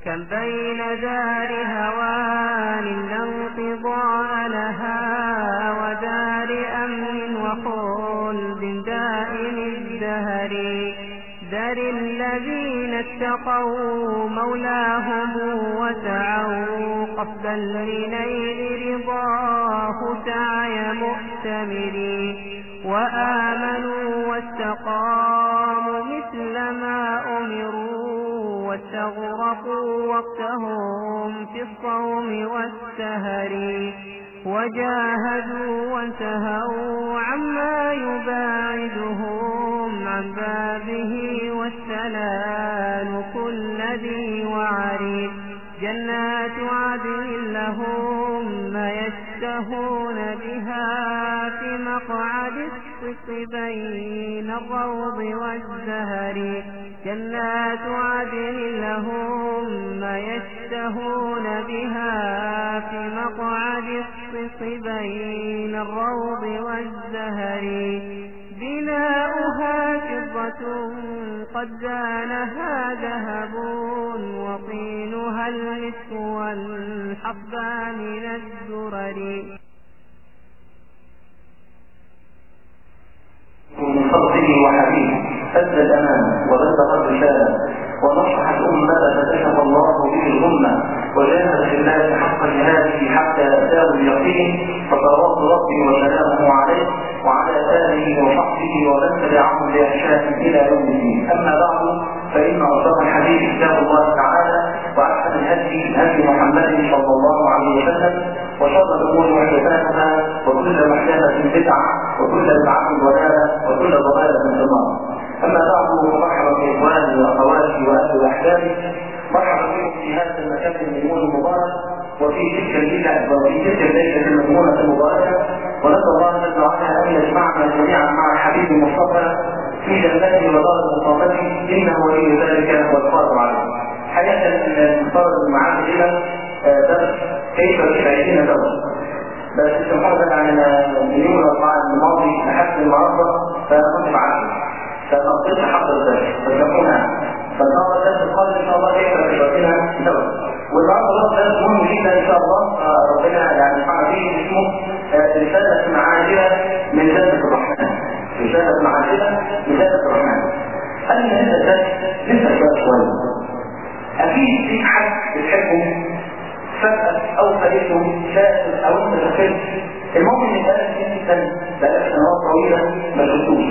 كم بين دار هوان لا انقضاء لها ودار أمن وخلد دائم الدهر دار الذين اتقوا مولاهم وسعوا قصدا لنيل رضاه سعي مؤتمر وآمنوا واستقاموا مثل ما أمروا واستغرقوا وقتهم في الصوم والسهر وجاهدوا وانتهوا عما يباعدهم عن بابه والسلام كل ذي وعري جنات عدن لهم ما يشتهون بها في مقعد الصدق بين الروض والزهر جنات عدن لهم ما يشتهون بها في مقعد الصدق بين الروض والزهر بناؤها فضة قد زانها ذهب وطينها المسك والحبى من الزرر من فضله وحبيبه أدى الأمان وبلغ الرسالة ونصح الأمة فكشف الله به الأمة وجاهد في الله حق جهاده حتى أتاه اليقين فصلوات ربي وسلامه عليه وعلى آله وصحبه ومن تبعهم بإحسان إلى يوم الدين أما بعد فإن أصدق الحديث كتاب الله تعالى وأحسن الهدي هدي محمد صلى الله عليه وسلم وشر الأمور محدثاتها وكل محدثة بدعة وكل بدعة ضلالة وكل ضلالة في النار أما بعد فمرحبا بإخواني وأخواتي وأهل وأحبابي مرحبا بكم في هذا المكان الميمون المبارك وفي تلك الليلة وفي تلك الليلة الميمونة المباركة ونسأل الله جل وعلا أن يجمعنا جميعا مع حبيب المصطفى في جنته ودار مقامته إنه ولي ذلك والقادر عليه. حقيقة المفترض معانا إلى درس كيف تعيشين دولة. بس سبحانه عن اليوم الأربعاء الماضي لحد النهارده فأنا كنت معاكم. فنقضيت حق الدرس فشافونا فالنهارده الدرس القادم ان شاء الله كيف تبقينا دولة. والنهارده بقى درس مهم جدا ان شاء الله ربنا يعني سبحانه فيه اسمه رسالة معاجلة من جنة الرحمن. رسالة معاجلة من جنة الرحمن. قال لي هذا الدرس لسه شوية شوية. أكيد في حد بتحبه فجأة أو فلته شاء أو أنت شفت المهم إن بقالك كتير سنة بقالك سنوات طويلة ما شفتوش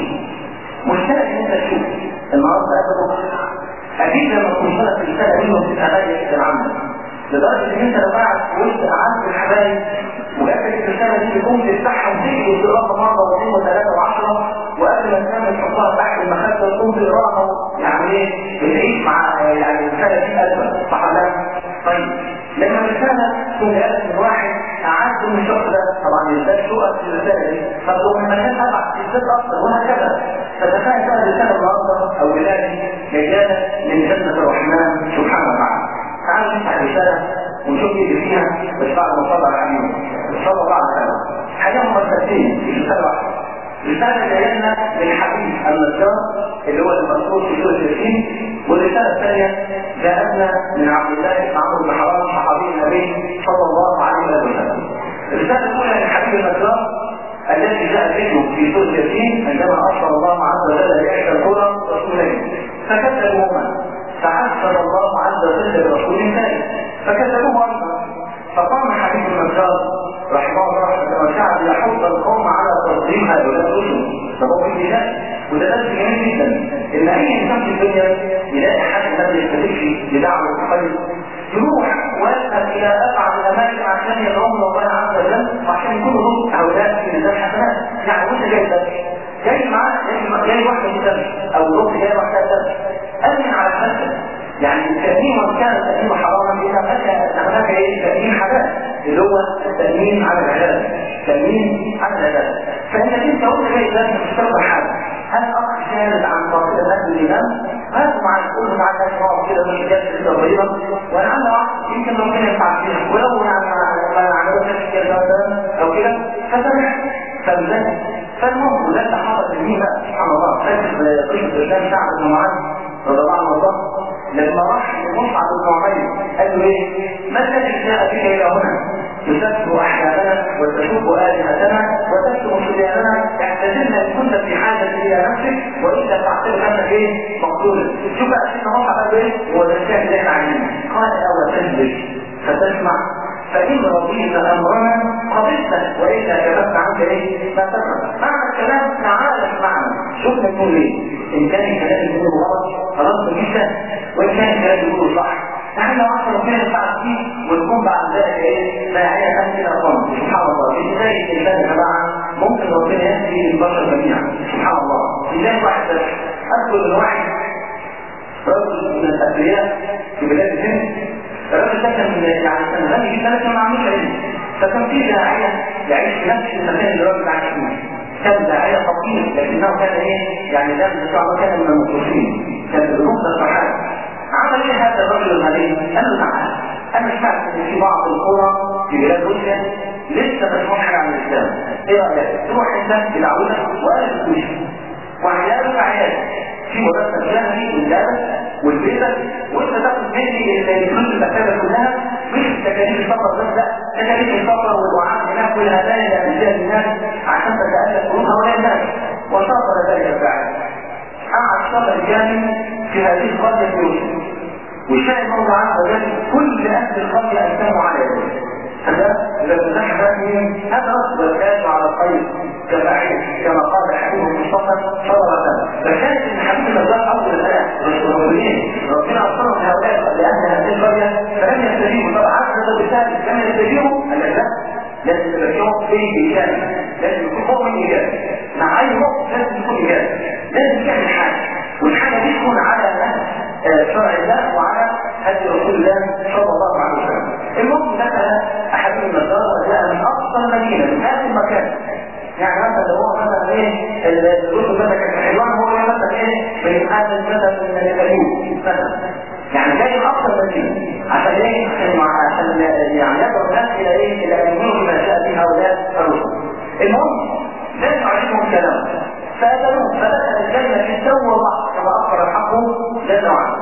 مشتاق إن أنت تشوف النهارده قبل أكيد لما تكون سنة في السنة دي وتبقى غالية جدا عنك لدرجة إن أنت لو قاعد في وسط قعدت الحبايب وقبل الرسالة دي تقوم تفتحها وتيجي وتقراها مرة واثنين وثلاثة وعشرة وقبل ما تنام تحطها تحت المخدة وتقوم تقراها يعني إيه بتعيش مع يعني الرسالة دي قلبك صح ولا طيب لما الرسالة تكون جالس من واحد قعدت من الشخص ده طبعا ازاي شقق في الرسالة دي فلو من مكان أبعد ازاي أكثر وهكذا فتخيل بقى الرسالة النهارده أو ولادي جاية من جنة الرحمن سبحانه وتعالى تعالوا نفتح الرسالة ونشوف ايه فيها بس بعد ما صلى على حبيبه صلى الله عليه وسلم حاجة مرتبتين في رسالة واحدة رسالة جاية لنا من حبيب النجار اللي هو المذكور في سورة الياسين والرسالة الثانية جاءتنا من عبد الله بن عمرو بن حرام صحابي النبي صلى الله عليه وسلم. الرسالة الأولى من حبيب النجار الذي جاء ذكره في سورة الياسين عندما أرسل الله عز وجل لإحدى القرى رسولين فكذبوهما فعسر الله عز وجل برسول ثاني فكذبوه أيضا فقام حبيب النجار رحمه الله رحمه وسعد يحض القوم على تصديم هؤلاء الرسل فهو في ذلك وده درس جميل جدا ان اي انسان في الدنيا يلاقي حد ما بيستفيدش بدعوه الخير يروح ويذهب الى ابعد الاماكن عشان يدعوهم الله عز وجل وعشان يكونوا هم هؤلاء في ميزان حسنات يعني وانت جاي ده جاي معاه جاي, جاي واحده كده او رب جاي واحده كده امن على نفسك يعني التأمين وان كان التأمين حراما إذا أتى هناك إيه تأمين حلال اللي هو التأمين على العلاج تأمين على العلاج فإنك أنت وأنت جاي لازم تستقبل حاجة هل أخ شارد عن طاقة الناس الإمام؟ هذا مع الكل مع الناس نقعد كده مش جالس كده طيبة ولعل واحد يمكن ربنا ينفع فيها ولو يعني ما عملوش كده مثلا أو كده فسمح فمزاج فالمهم لا تحافظ به بقى سبحان الله فاكر قصة الإسلام سعد بن معاذ رضي الله عنه وارضاه لما راح لمصعب بن عمير ناتيك الى هنا تسبح احلامنا وتشوف الهتنا وتكتم صبياننا اعتذرنا ان كنت في حاجه الى نفسك والا تعتبر انك ايه مقتولا شوف بقى سيدنا عمر قال ايه هو ده الشاهد اللي احنا عايزينه قال او تجلس فتسمع فإن رضيت أمرنا قبلت وإلا كتبت عنك إيه؟ ما تكره معنى الكلام تعالى معنا شوف نقول إيه؟ إن كان الكلام يقوله غلط خلاص جدا وإن كان الكلام يقوله صح نحن لو عشر ربنا نفعل فيه ونكون بعد ذلك ايه داعية أمثلة أقوم سبحان الله في بداية الإنسان يا جماعة ممكن ربنا يهدي البشر جميعا سبحان الله في بداية واحد بس أذكر من واحد رجل من الأثرياء في بلاد الهند الراجل ده كان يعني كان غني جدا لكن ما عملوش علم فكان في داعية يعيش في نفس المكان اللي الراجل عايش فيه كان داعية خطير لكنه كان ايه يعني ده ان شاء الله كان من المخلصين كان بنقطة الصحابة عمل ايه هذا الرجل الغني؟ قال له تعالى انا سمعت ان في بعض القرى في بلاد روسيا لسه مسموح حاجه عن الاسلام ايه رايك؟ تروح انت العودة وقال وشك وعيالك عيالك في مرتب شهري واللابس والبيتك وانت تاخد مني الفلوس المكتبه كلها مش تكاليف السفر بس لا تكاليف السفر والوعاء هناك والهدايا اللي بتديها للناس عشان تتالف قلوب هؤلاء الناس وشاطر ذلك الفعل قعد شهر كامل في هذه القريه في روسيا والشاهد الله عز وجل كل اهل القريه اسلموا على يديه هذا لما نحن من أدرس والكاش على الخير كفاعل كما قال حبيب المصطفى صلى الله عليه وسلم فكانت ان حبيب النجار اول الان المسلمين ربنا اصرف هؤلاء لان هذه القريه فلم يستجيبوا طبعا عز بالتالي لم يستجيبوا قال لا لازم تبقى في ايجابي لازم يكون مؤمن ايجابي مع اي موقف لازم يكون ايجابي لازم تعمل حاجه والحاجه دي تكون على شرع الله وعلى هدي رسول الله صلى الله عليه وسلم المهم دخل احد النجار وجاء من اقصى المدينه من هذا المكان يعني مثلا لو هو مثلا ايه الرسل مثلا كان حلوان هو مثلا ايه من هذا مثلا من اليهود مثلا يعني جاي من اقصى المدينه عشان ايه عشان عشان يعني يدعو الناس الى ايه الى ان يؤمنوا بما جاء به هؤلاء الرسل المهم لازم عليهم كلام فأتلوه فدخل الجنة في السوء والله كما أخبر الحق جل وعلا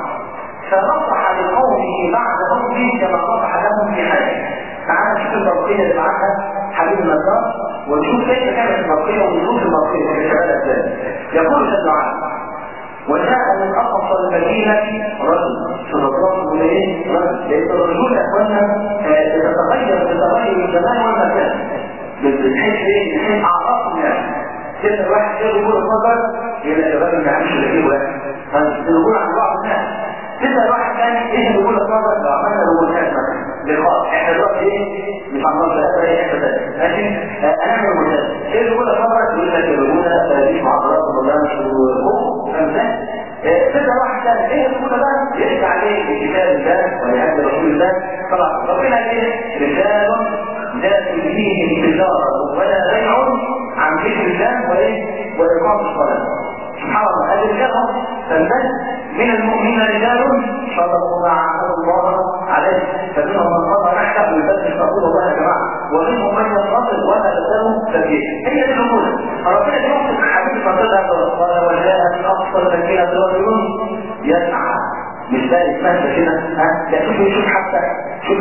فنصح لقومه بعد موته كما نصح لهم في حياته تعالى نشوف البرقية اللي معاها حبيب النجار ونشوف كيف كانت البرقية ونشوف البرقية في شباب ازاي يقول جل وعلا وجاء من اقصى المدينة رجل صلى الله عليه رجل لأن الرجول يا اخوانا تتغير بتغير الزمان والمكان بحيث ايه؟ بحيث اعراضهم يعني كده الواحد كده يقول اتفضل يبقى الراجل ما عملش اللي يجيبه فنقول عن بعض الناس كده الواحد ثاني ايه اللي يقول اتفضل لو عملنا لو كان مثلا لقاء احنا دلوقتي ايه مش هنروح لا ايه احنا ماشي انا من المثال ايه اللي يقول اتفضل يقول لك الرجوله مش معضلات ولا مش حقوق فاهم كده واحد ثاني ايه اللي يقول بقى يرجع عليه بكتاب الله ولعبد رسول الله طبعا ربنا ايه رجال لا تلهيهم تجاره ولا بيع عن ذكر الله وايه واقام الصلاه سبحان الله هذه الجهه فالبس من المؤمنين رجال صدقوا ما عاهدوا الله عليه فمنهم من قضى نحته ويبدل رسول الله يا جماعه ومنهم من ينتصر ولا يزال سبيل هي دي الامور فربنا يوصف حديث فضلها قال وجاءت اقصى المدينه رجل يسعى مش ذلك ماشي كده ها لا شوف شوف حتى شوف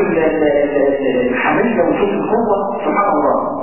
الحميه وشوف القوه سبحان الله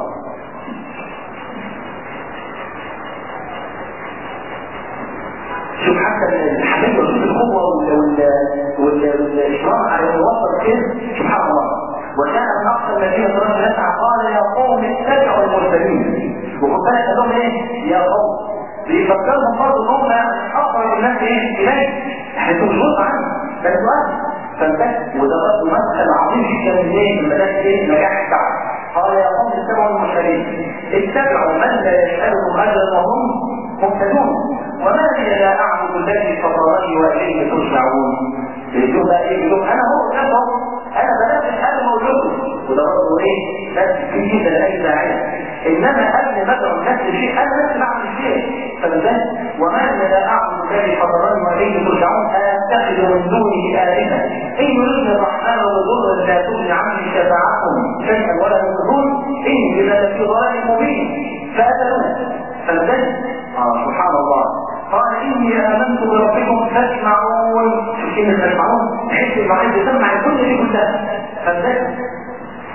شوف حتى الحميه وشوف القوه والاشراف على الوسط كده سبحان الله وكان من اقصى الذين ترى يسعى قال يا قوم اتبعوا المرسلين وخد بالك قال لهم ايه يا قوم بيفكرهم برضه ان هم اقرب الناس ايه اليه احنا انتوا مش غلط عنه ده سؤال فانتهى وده برضه مسألة عظيم جدا من ايه من مدارس ايه نجاح الشعب قال يا قوم اتبعوا المرسلين اتبعوا من لا يسألكم اجرا وهم مهتدون وما لي لا اعبد الذي فطرني واليه ترجعون يقول بقى ايه يقول انا هو كده انا بنفس انا موجود وده برضه ايه بس في جدا لاي داعيه انما قبل ما ادعو الناس لشيء انا نفسي بعمل شيء فبالذات وما لي لا اعبد الذي فطرني واليه ترجعون اتخذ من دونه الهه ان يريد الرحمن بضر لا تغني عني شفاعتهم شيئا ولا يضرون اني اذا لفي ضلال مبين فاتلوه فالذات اه سبحان الله قال إني آمنت بربكم فاسمعون شوف كلمة تسمعون تحس المعين بتسمع الكل دي كلها فالذات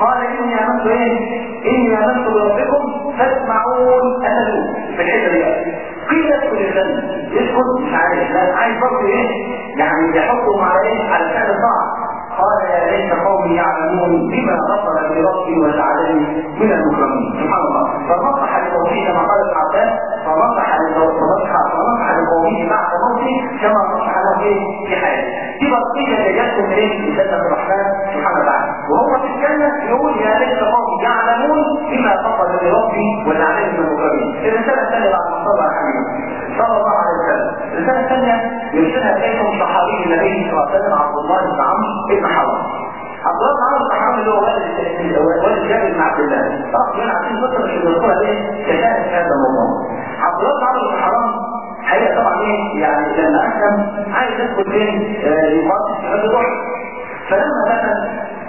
قال اني امنت ايه؟ اني امنت بربكم فاسمعون اسالوا في الحته دي قيل ادخل الجنه يدخل مش عارف لا عايز برضه ايه؟ يعني يحطهم على ايه؟ على فعل الطاعه قال يا ليت قومي يعلمون بما غفر لي ربي وجعلني من المكرمين سبحان الله فنصح لقومه كما قال ابن عباس فنصح فنصح فنصح لقومه بعد موته كما نصح له ايه في حياته دي بقيه اللي جاتكم ايه في جنه الرحمن سبحانه وتعالى وهو في الجنه يقول يا ليت قومي يعلمون بما غفر لي ربي وجعلني من المكرمين الرساله الثانيه بعد ما صلى على حبيبه صلى الله عليه وسلم الرسالة الثانية يرسلها إليكم صحابي النبي صلى الله عليه وسلم عبد الله بن عمرو بن حرام عبد الله بن عمرو بن حرام اللي هو والد والد جابر بن عبد الله طبعا كان عارفين قصة مش بنذكرها ليه كشاهد في هذا الموضوع عبد الله بن عمرو بن حرام حقيقة طبعا ايه يعني لما أسلم عايز يدخل فين يقاتل في هذا الوحي فلما دخل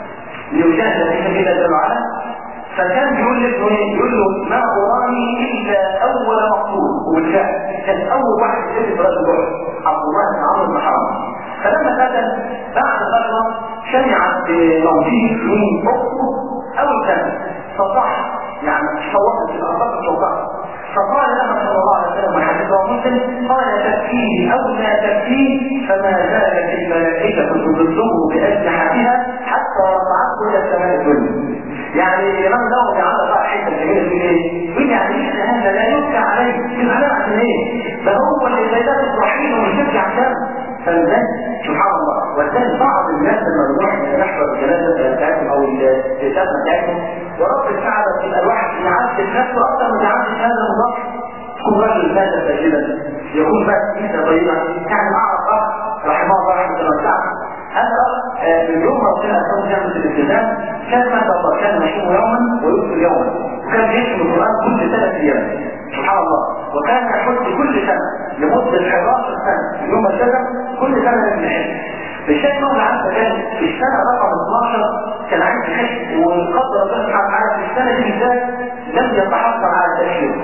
ليجاهد في سبيل الله تعالى فكان بيقول لابنه ايه؟ يقول له ما اراني الا اول مقتول وبالفعل كان اول واحد يقتل في رجل احد عبد الله بن عمرو بن حرام فلما قتل بعد فتره سمعت بموته من اخته اول سنه فصح يعني صوتت في الارض صوتها فقال لها صلى الله عليه وسلم وحديثه مسلم قال تبكيه او لا تبكيه فما زالت الملائكه تظله باجنحتها حتى رفعته الى السماء الدنيا يعني الامام النووي عنده بقى حته جميله في ايه؟ يقول يعني ايش هذا لا يبكى عليه يبقى عشان ايه؟ ده هو اللي زيدات الرحيم ومش يبكي عشان فالناس سبحان الله وكان بعض الناس لما بنروح نحضر الجنازه بتاعتهم او الكتابه بتاعتهم ورب الكعبه تبقى الواحد يعذب نفسه اكثر من يعذب هذا المضاف يكون رجل مات ساجدا يكون مات كيسه طيبه كان اعرف اخ رحمه الله رحمه الله هذا من يوم ربنا أسلم جامعة الالتزام كان ما شاء الله كان يصوم يوما ويفطر يوما وكان يختم القرآن كل ثلاث أيام سبحان الله وكان يحج كل سنة لمدة 11 سنة يوم الشجر كل سنة يوم الحج الشيخ مولى عز وجل في السنة رقم 12 كان عايز يحج وقدر الله سبحانه وتعالى في السنة دي بالذات لم يتحصل على التأشير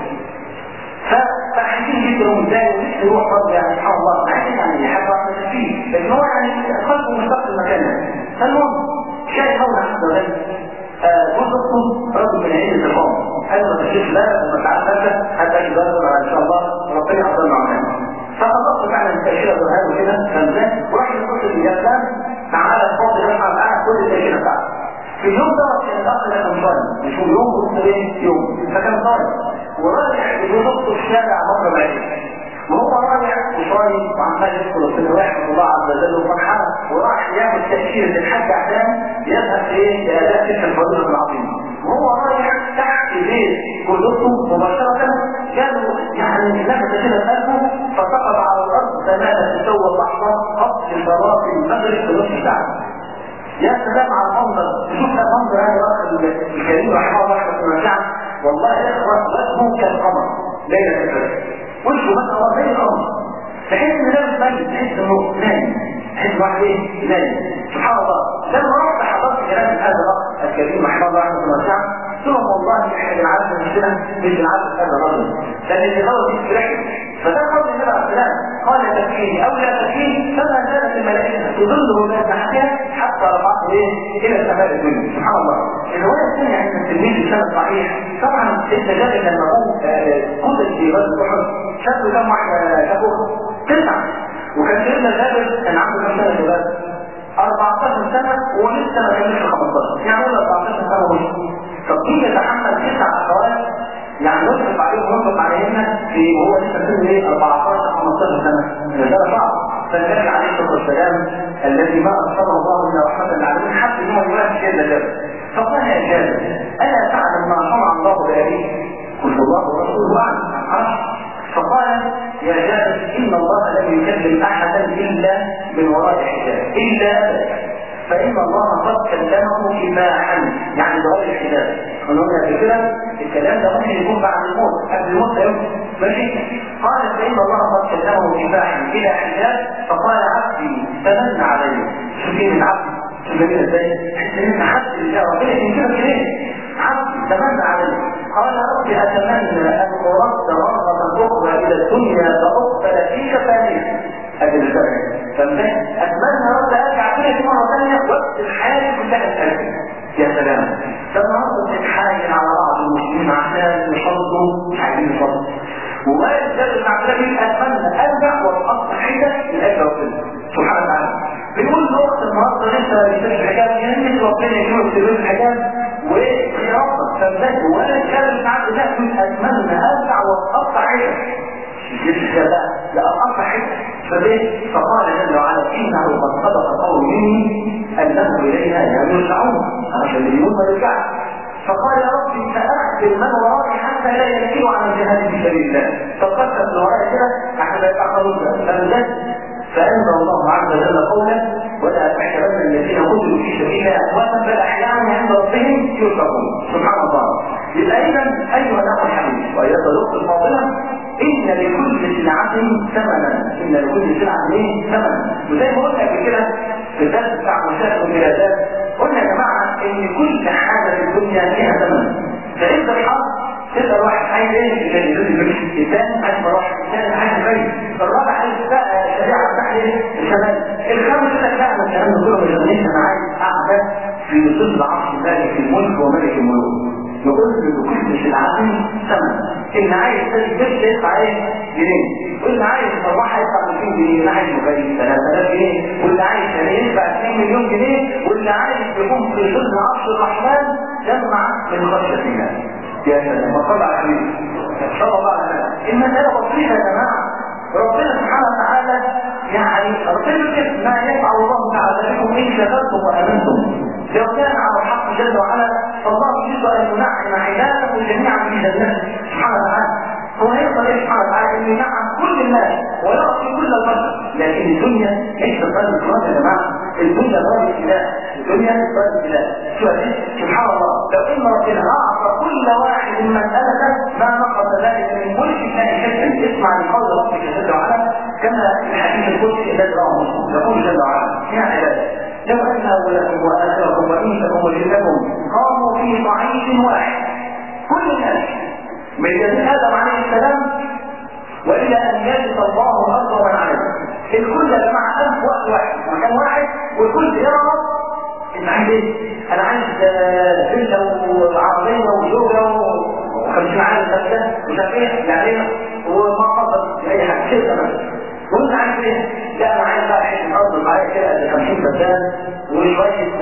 فعايزين جدا ومزاي ونفسه يروح برضه يعني سبحان الله عايز يعني يحب واحد فيه لكن هو يعني قلبه مستقبل مكانه فالمهم شايف مولى عز وجل جزء رجل من عيلة القوم قال له تشيخ لا وما تعال هذا حتى يجب ان شاء الله ربنا يحضر معنا فخلصت فعلا التأشيرة بالهذا وكده فنزل وراح يخش في الإسلام تعالى الفاضل يفعل معاه كل التأشيرة بتاعته في اليوم ده كان الأخ ده كان صايم مش يوم وسط ايه يوم فكان صايم وراجع بنص الشارع مرة بعيد وهو راجع وصايم وعمال يدخل في رحمة الله عز وجل وفرحان وراح يعمل تأشيرة الحج عشان يذهب ايه لأداء تلك الفضيلة العظيمة وهو راجع تحت بيت جلوسه مباشرة كانوا يعني لمس كده قلبه فسقط على الأرض تماما تسوى اللحظة قبل صلاة المغرب بنصف ساعة يا سلام على المنظر شوف المنظر هذا الاخ الكريم رحمه الله رحمه الله والله يا اخوان وجهه كالقمر ليله الفجر وجهه ما شاء الله زي القمر تحس ان ده مش ميت تحس انه نايم تحس واحد ايه نايم سبحان الله لما رحت حضرت كلام هذا الاخ الكريم رحمه الله رحمه الله ثم والله احنا بنعرف نفسنا مش بنعرف هذا الرجل لان اللي غلط في رحله فده قول النبي عليه السلام قال تكفيه او لا تكفيه فما زالت الملائكه تظله لا تحتها حتى رفعته ايه الى السماء الدنيا سبحان الله الروايه الثانيه عند التلميذ السنه صحيح طبعا انت جاب لما هو قتل في غزوه احد شافوا كم واحده شافوه تسعه وكان سيدنا جابر كان عنده كم سنه شباب 14 سنه ولسه ما كانش 15 يعني هو 14 سنه ونص طب مين يتحمل تسع اخوات يعني نصرف عليهم ونصرف عليهن في وهو لسه سنه ايه 14 15 سنه ده صعب فالنبي عليه الصلاه والسلام الذي ما ارسله الله الا رحمه للعالمين حتى ان هو يواجه سيدنا جابر فقال يا جابر الا تعلم ما صنع الله بابيك قلت الله ورسوله اعلم فقال يا جابر ان الله لم يكلم احدا الا من وراء حجاب الا فإن الله قد كلمه كفاحا يعني بغير حجاب قلنا قبل كده الكلام ده ممكن يكون بعد الموت قبل الموت ده ماشي قال فإن الله قد كلمه كفاحا بلا حجاب فقال عبدي تمنى علي شوفين العبد شوف جميل ازاي تحس ان انت حد اللي ربنا ينكرك ليه عبدي تمنى علي قال ربي اتمنى ان ارد مرة اخرى الى الدنيا فاقبل فيك ثانية أجل الشرع فمن أتمنى رب أرجع كده مرة ثانية وقت الحياة كلها الثانية يا سلام فالنهارده بنتحايل على بعض المسلمين عشان يصلوا مش عايزين يصلوا ووارد ده اللي عشان اتمنى ارجع واتقطع حته من اجل ربنا سبحانه وتعالى بنقول الوقت النهارده لسه بيشتغل الحجاب يعني ربنا يكون في الحجاب ويربط فبدأ ولا كان من عبد الله من اتمنى ارجع واتقطع حته جدا لا لا أقطع حته فبيه فقال جل وعلا إنه قد صدق قول مني أنه إلينا يرجعون عشان اليوم ما يرجعش فقال يا ربي سأخبر من ورائي حتى لا يكفي عن الجهاد في سبيل الله فقدت من ورائي كده حتى لا يتعقلون فبدأت فأنزل الله عز وجل قولا ولا تحسبن الذين قتلوا في سبيل الله أمواتا بل أحياء عند ربهم يرزقون سبحان الله يبقى إذا أيها الأخ الحبيب وأيها الأخت الفاضلة إن لكل سلعة ثمنا إن لكل سلعة إيه ثمنا وزي ما قلنا قبل كده في الدرس بتاع مشاهد والميلادات قلنا يا جماعة إن كل حاجة في الدنيا ليها ثمن فأنت الحظ تقدر واحد عايز ايه اللي يقول لي الثاني عايز مراحل الثاني عايز غير الرابع عايز بقى الشريعه بتاعت الشمال الخامس يقول لك لا انا الكلام ده كله مش غنيش انا عايز اعبد في ظل عرش مالك الملك وملك الملوك يقول لكل سلعة ثمن اللي عايز تجيب يدفع ايه جنيه واللي عايز مروحه يدفع 200 جنيه واللي عايز مبين 3000 جنيه واللي عايز ثاني يدفع 2 مليون جنيه واللي عايز يقوم في ظل عرش الرحمن جمع من خشيه الله يا سلام وصلى على النبي صلى الله عليه وسلم المسألة بسيطة يا جماعة ربنا سبحانه وتعالى يعني ربنا ما يفعل الله تعالى بكم إن شكرتم وأمنتم لو كان على الحق جل وعلا فالله يريد أن ينعم عباده جميعا في جنته سبحانه وتعالى هو يقدر ايه سبحانه وتعالى ان ينعم كل الناس ويعطي كل البشر لكن الدنيا ليس قلب الصلاه يا جماعه الدنيا دار الاله الدنيا دار الاله سبحان الله لو ان ربنا اعطى كل واحد مساله ما نقص ذلك من ملك الله شيئا اسمع لقول ربك جل وعلا كما في الحديث القدسي الذي رواه مسلم يقول جل وعلا يا عبادي لو ان اولكم واخركم وانسكم وجنكم قاموا في صعيد واحد كل الناس من جزء ادم عليه السلام والى ان يجد الله الارض ومن عليها الكل يا جماعه الف وقت واحد مكان واحد والكل يرى انت عايز ايه؟ انا عايز فيلا وعربيه وزوجه وخمسين عام ثلاثه مش عارف ايه يعني وما قصد لاي حاجه كده مثلا وانت عايز ايه؟ لا انا عايز بقى حته ارض معايا كده 50 فدان وشويه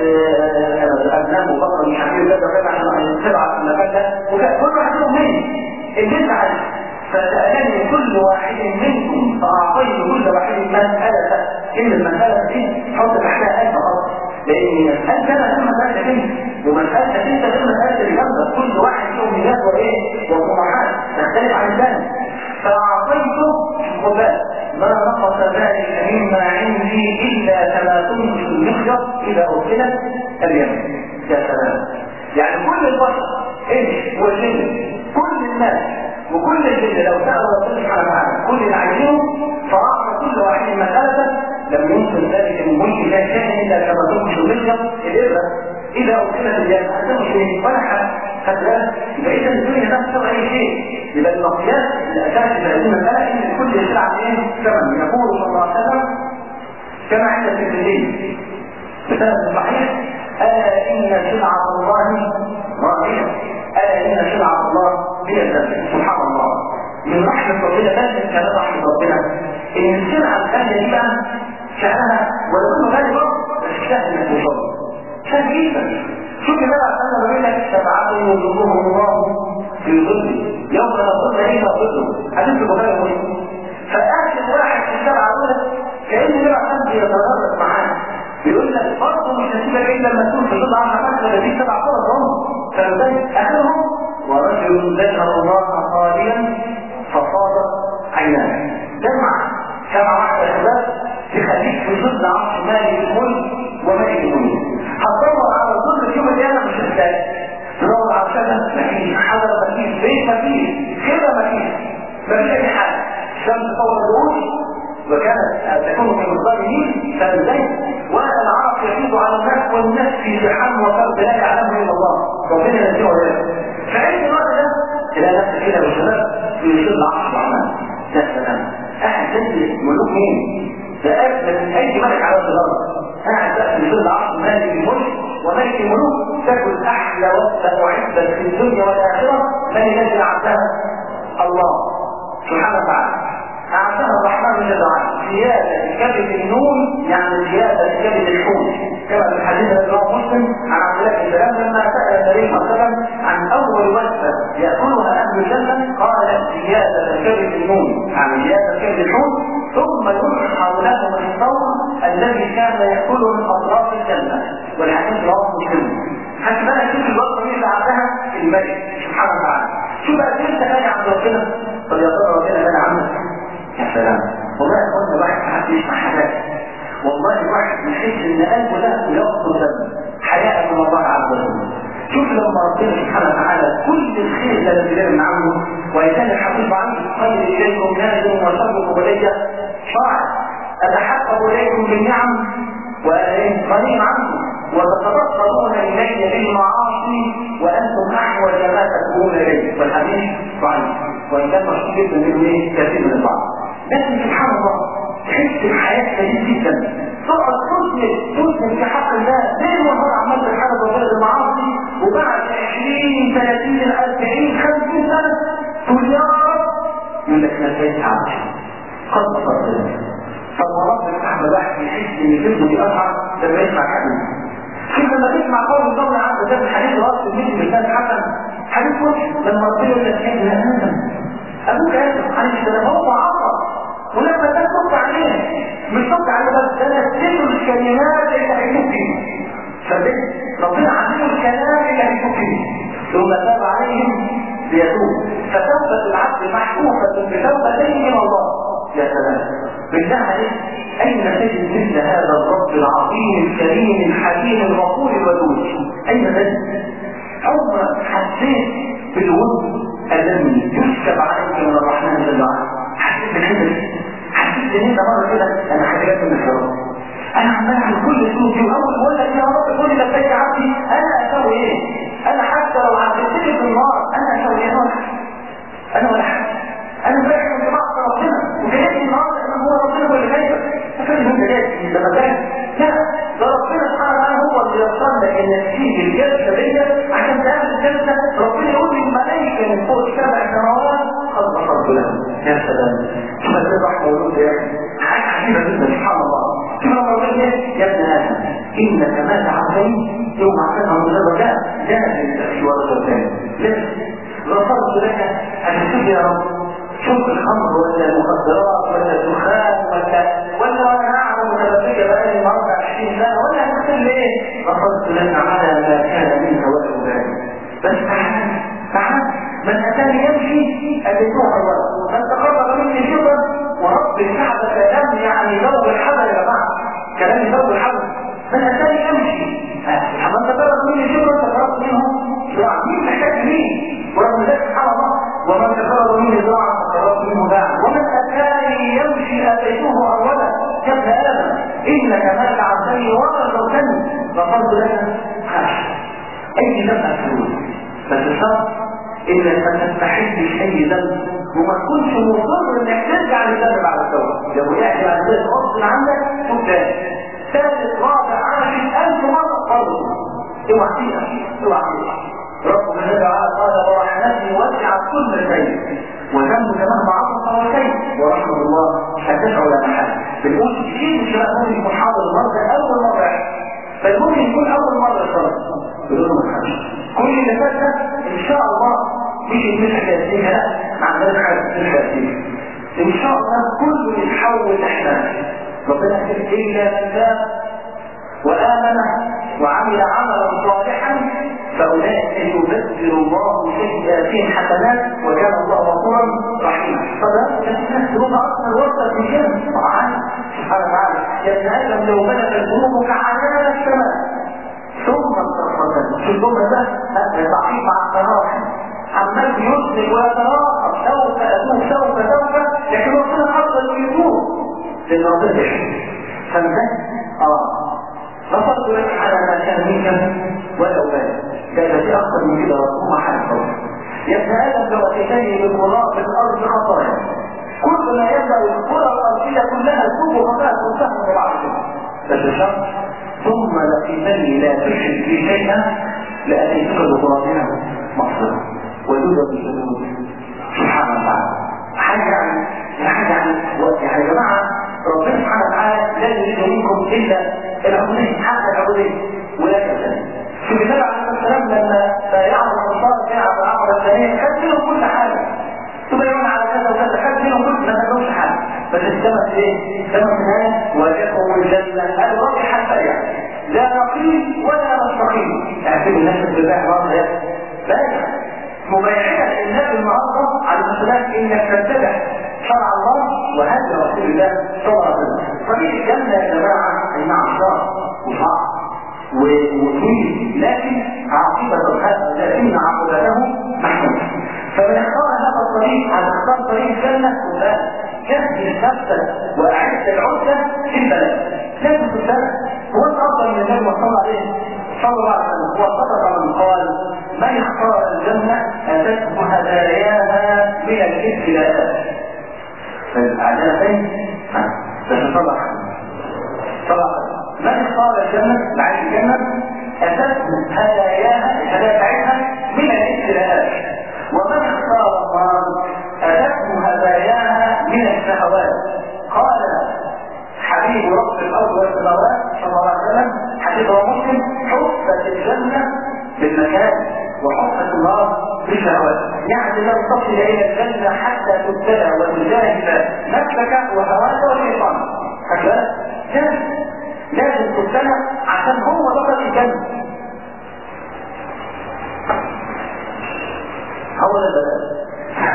ابناء وبقر مش عارف ايه وكذا وكذا عشان تبعت في المكان ده وكذا كل واحد منهم مين؟ اللي انت عايزه فسألني كل واحد منكم فأعطيت كل واحد مسألة إن المسألة دي حط تحتها ألف خط لأن مسألة أنا ثم مسألة انت ومسألة انت غير مسألة الجنة كل واحد له ميزات وإيه وطموحات تختلف عن الثاني فأعطيته خبال ما نقص ذلك مما عندي إلا كما تنقص المخيط إذا أرسلت اليمن يا سلام يعني كل البشر إنس والجن كل الناس وكل الجن لو سأل ربنا سبحانه وتعالى كل اللي عايزينه فأعطى كل واحد مسألة لم يمكن ذلك من ملك لا شيء إلا كما تنقص المخيط الإبرة إذا أرسلت اليمن هتنقص شيء ولا حاجة خد بالك يبقى إذا الدنيا لا تسوى أي شيء يبقى المقياس الأساس في هذه المسألة إن كل سلعة إيه ثمن يقول صلى الله عليه وسلم كما عند الترمذي بسبب صحيح ألا إن سلعة الله راضية ألا إن سلعة الله هي الجنة سبحان الله من رحمة ربنا بس كان رحمة ربنا إن السلعة الغالية دي بقى شأنها ولو إنه غالي برضه بس سهل إنك توصل سهل جدا شوف النبي عليه الصلاة بيقول لك سبعة يظلهم الله في ظل يوم لا ظل إلا ظله حديث البخاري ومسلم فآخر واحد في السبعة دول كأن النبي عليه الصلاة بيتدرس معاه بيقول لك برضه مش هسيبك الا لما تكون في ظل عشرة مثلا دي سبع فرص هم فلذلك اخرهم ورجل ذكر الله خاليا فصادت عيناه جمع سبع واحدة شباب تخليك في ظل عرش مالك الملك وملك الملك هتدور على ظل في يوم القيامة مش هتلاقي تدور على شجر مفيش حجر مفيش بيت مفيش خيمة مفيش مفيش أي حاجة الشمس فوق الرؤوس وكانت تكون في الظالمين فازاي وانا العرب يفيض على الناس والناس في زحام وفرد لا يعلمه الا الله ربنا ينزيه وياه فعند الوقت ده تلاقي نفسك كده بالشباب في ظل عرش الرحمن يا سلام قاعد تجلس ملوك مين؟ ده اجمل من اي ملك على الارض قاعد بقى في ظل عرش مالك الملك وملك الملوك تاكل احلى وجبه الدنيا والاخره من الذي اعدها؟ الله سبحانه وتعالى أعطاها الرحمن جل وعلا زيادة كبد النون يعني زيادة كبد الحوت كما في الحديث الذي رواه مسلم عن عبد الله بن سلام لما سأل النبي صلى الله عليه وسلم عن أول وجبة يأكلها أهل الجنة قال زيادة كبد النون يعني زيادة كبد الحوت ثم يلحق لهم الثور الذي كان يأكله من أطراف الجنة والحديث رواه مسلم حتى بقى شوف الوصفة دي اللي عندها الملك سبحانه وتعالى شو بقى انت غني عند ربنا طب يا ترى ربنا غني عنك يا سلام والله يا اخوانا الواحد ساعات يسمع حاجات والله الواحد يحس ان قلبه لا يقصد حياء من الله عز وجل شوف لما ربنا سبحانه وتعالى كل الخير الذي جاء من عنده ويكان الحبيب عنه خير اليكم نازل وشركم الي شرع اتحقق اليكم بالنعم وانا غني عنكم وتتبصرون الي بالمعاصي وانتم احوج ما تكونون اليه والحديث ضعيف وان كان مشهور جدا منه ايه كثير من البعض لكن سبحان الله تحس الحياه شديد جدا تقعد تسند تسند في حق الله ليل ونهار عمال تتحرك وبلد المعاصي وبعد 20 30 40 50 سنه تقول يا رب يقول لك نسيت عبدي قد صدقت طب ورب احمد واحد يحس ان جسمه بيقطع لما يسمع حديث كيف لما تسمع قول الله عز وجل حديث راس المسلم مثال حسن حديث وحش لما ربنا يقول لك يا ادم ابوك ادم عليه السلام هو عصى ولما كان صد عليه مش صد عليه بس ده نسيته الكلمات اللي هيكون فيه فبين ربنا عليه الكلام اللي هيكون فيه ثم تاب عليهم ليتوب فتوبة العبد محفوفة بتوبتين من الله يا سلام بالله عليك أين تجد مثل هذا الرب العظيم الكريم الحكيم الغفور الودود أين تجد؟ أول ما حسيت بالود الذي يكتب عليك من الرحمن جل وعلا حسيت بالحزن حسيت ان انت مره كده انا حاجات من الشراب انا عمال اعمل كل سوقي واول ما اقول لك يا رب كل لبيك يا عبدي انا اسوي ايه؟ انا حتى لو عذبتني في النار انا اسوي ايه؟ انا ولا حاجه انا امبارح كنت بعصى ربنا وجايبني النهارده انا هو ربنا هو اللي جايبك فاكر انت جاي انت مكان لا ده ربنا سبحانه وتعالى هو اللي يختار لك انك تيجي الجلسه دي عشان تعمل الجلسه ربنا يقول للملائكه من فوق سبع سماوات قد غفرت لهم يا سلام شوف ازاي رحمه ولود يا اخي حاجه عجيبه جدا سبحان الله شوف لما ربنا يا ابن ادم انك ما تعبتني يوم عشانها من الرجاء لازم تمشي ورا الثاني لازم غفرت لك هتكتب يا رب شوف الخمر ولا المخدرات ولا الدخان ولا ولا وانا اعلم متلبيه بقالي النهارده 20 سنه ولا هتكتب ليه؟ غفرت لك على ما كان منك ولا ابالي بس تعال تعال من اتاني يمشي اتيتوه الله من تقرب مني شبرا ورب الكعبه كلام يعني ذوب الحبل يا جماعه كلام ذوب الحبل من اتاني يمشي من تقرب مني شبرا تقربت منه شراع مين محتاج مين؟ ورغم ذلك سبحان الله ومن تقرب مني ذراعا تقربت منه باعا ومن اتاني يمشي اتيته اولا يا ابن ادم انك ما تعبتني وما زرتني غفرت لك خمس اي ذنب اسلوب بس الشرط انك ما تستحبش اي ذنب وما تكونش مصر انك ترجع للذنب بعد التوبه لو وقعت بعد ذلك غصب عنك توب تاني ثالث رابع عاشر الف مره برضه اوعى فيها اوعى فيها ربنا جل وعلا قال ورحمتي وسعت كل شيء وذنبك مهما عظم فهو شيء ورحمه الله هتدفع ولا محل بنقول كتير مش بقى ممكن يكون حاضر النهارده اول مره فالممكن يكون اول مره صلاه بدون ما تخافش كل اللي فات ده ان شاء الله مش مش حكايتين لا ما عندناش حاجه مش حكايتين ان شاء الله كله يتحول لاحلام ربنا يقول الا من تاب وامن وعمل عملا صالحا فاولئك يبدل الله سيئاتهم حسنات وكان الله غفورا رحيما فده الناس تقول اصلا وصلت من كده طبعا سبحانه وتعالى يا ابن ادم لو بلغ ذنوبك عنان السماء ثم استغفرت في الجمله ده ضعيف مع التراحم عمال بيذنب ويتراقب سوف اتوب سوف سوف لكن ربنا افضل يتوب لان ربنا يحب فده اه غفرت لك على ما كان منك ولا أبالي ده في أكثر من كده رسوم حال الصوت يا ابن آدم لو أتيتني بقراء في الأرض خطايا كل ما يبدأ الكرة الأرضية كلها تسوق وخطايا تنتهي بعض كده بس الشرط ثم لقيتني لا تشرك بي شيئا لأتيتك بقراءها مصر ولا الجنود سبحان الله حاجة يعني حاجة يعني يعني يا جماعة ربنا سبحانه وتعالى لا يريد منكم إلا العبودية حتى العبودية ولا كذلك في النبي عليه الصلاة والسلام لما بايعه الأنصار بايعه العمر الثانية خد منهم كل حاجة تبايعون على كذا وكذا خد منهم كل ما تدوش حاجة بس السمك ايه؟ سمك ناس وجدهم الجنة قال رابح البيع لا نقيم ولا نستقيم يعني الناس اللي بتبيع مرة بايع مبايعة الناس النهارده على المسؤولات انك تتبع شرع الله وهدي رسول الله صلى الله عليه وسلم طريق الجنة يا جماعة اي نعم شرع وصعب وطويل لكن عاقبة الخلق لكن عاقبته محمودة فمن اختار هذا الطريق هتختار طريق الجنة وقال جهز نفسك واعد العدة في البلد لازم تتبع هو انت افضل من النبي صلى الله عليه صلى الله عليه وسلم هو صدق من قال من اختار الجنة اتته هداياها من الابتلاءات فالاعداء فين؟ تتصلح صلح من اختار الجنة بعد الجنة أتته هداياها الهدايا بتاعتها من الابتلاءات ومن اختار النار أتته هداياها من الشهوات قال حبيب رب الأرض والسماوات صلى الله عليه وسلم حديث مسلم حفت الجنة بالمكان وحفت النار بالشهوات يعني لو تصل إلى الجنة حتى تبتلى وتجاهد نفسك وهواك والشيطان هكذا لازم لازم تبتلى عشان هو دخل الجنة هو ده البلاء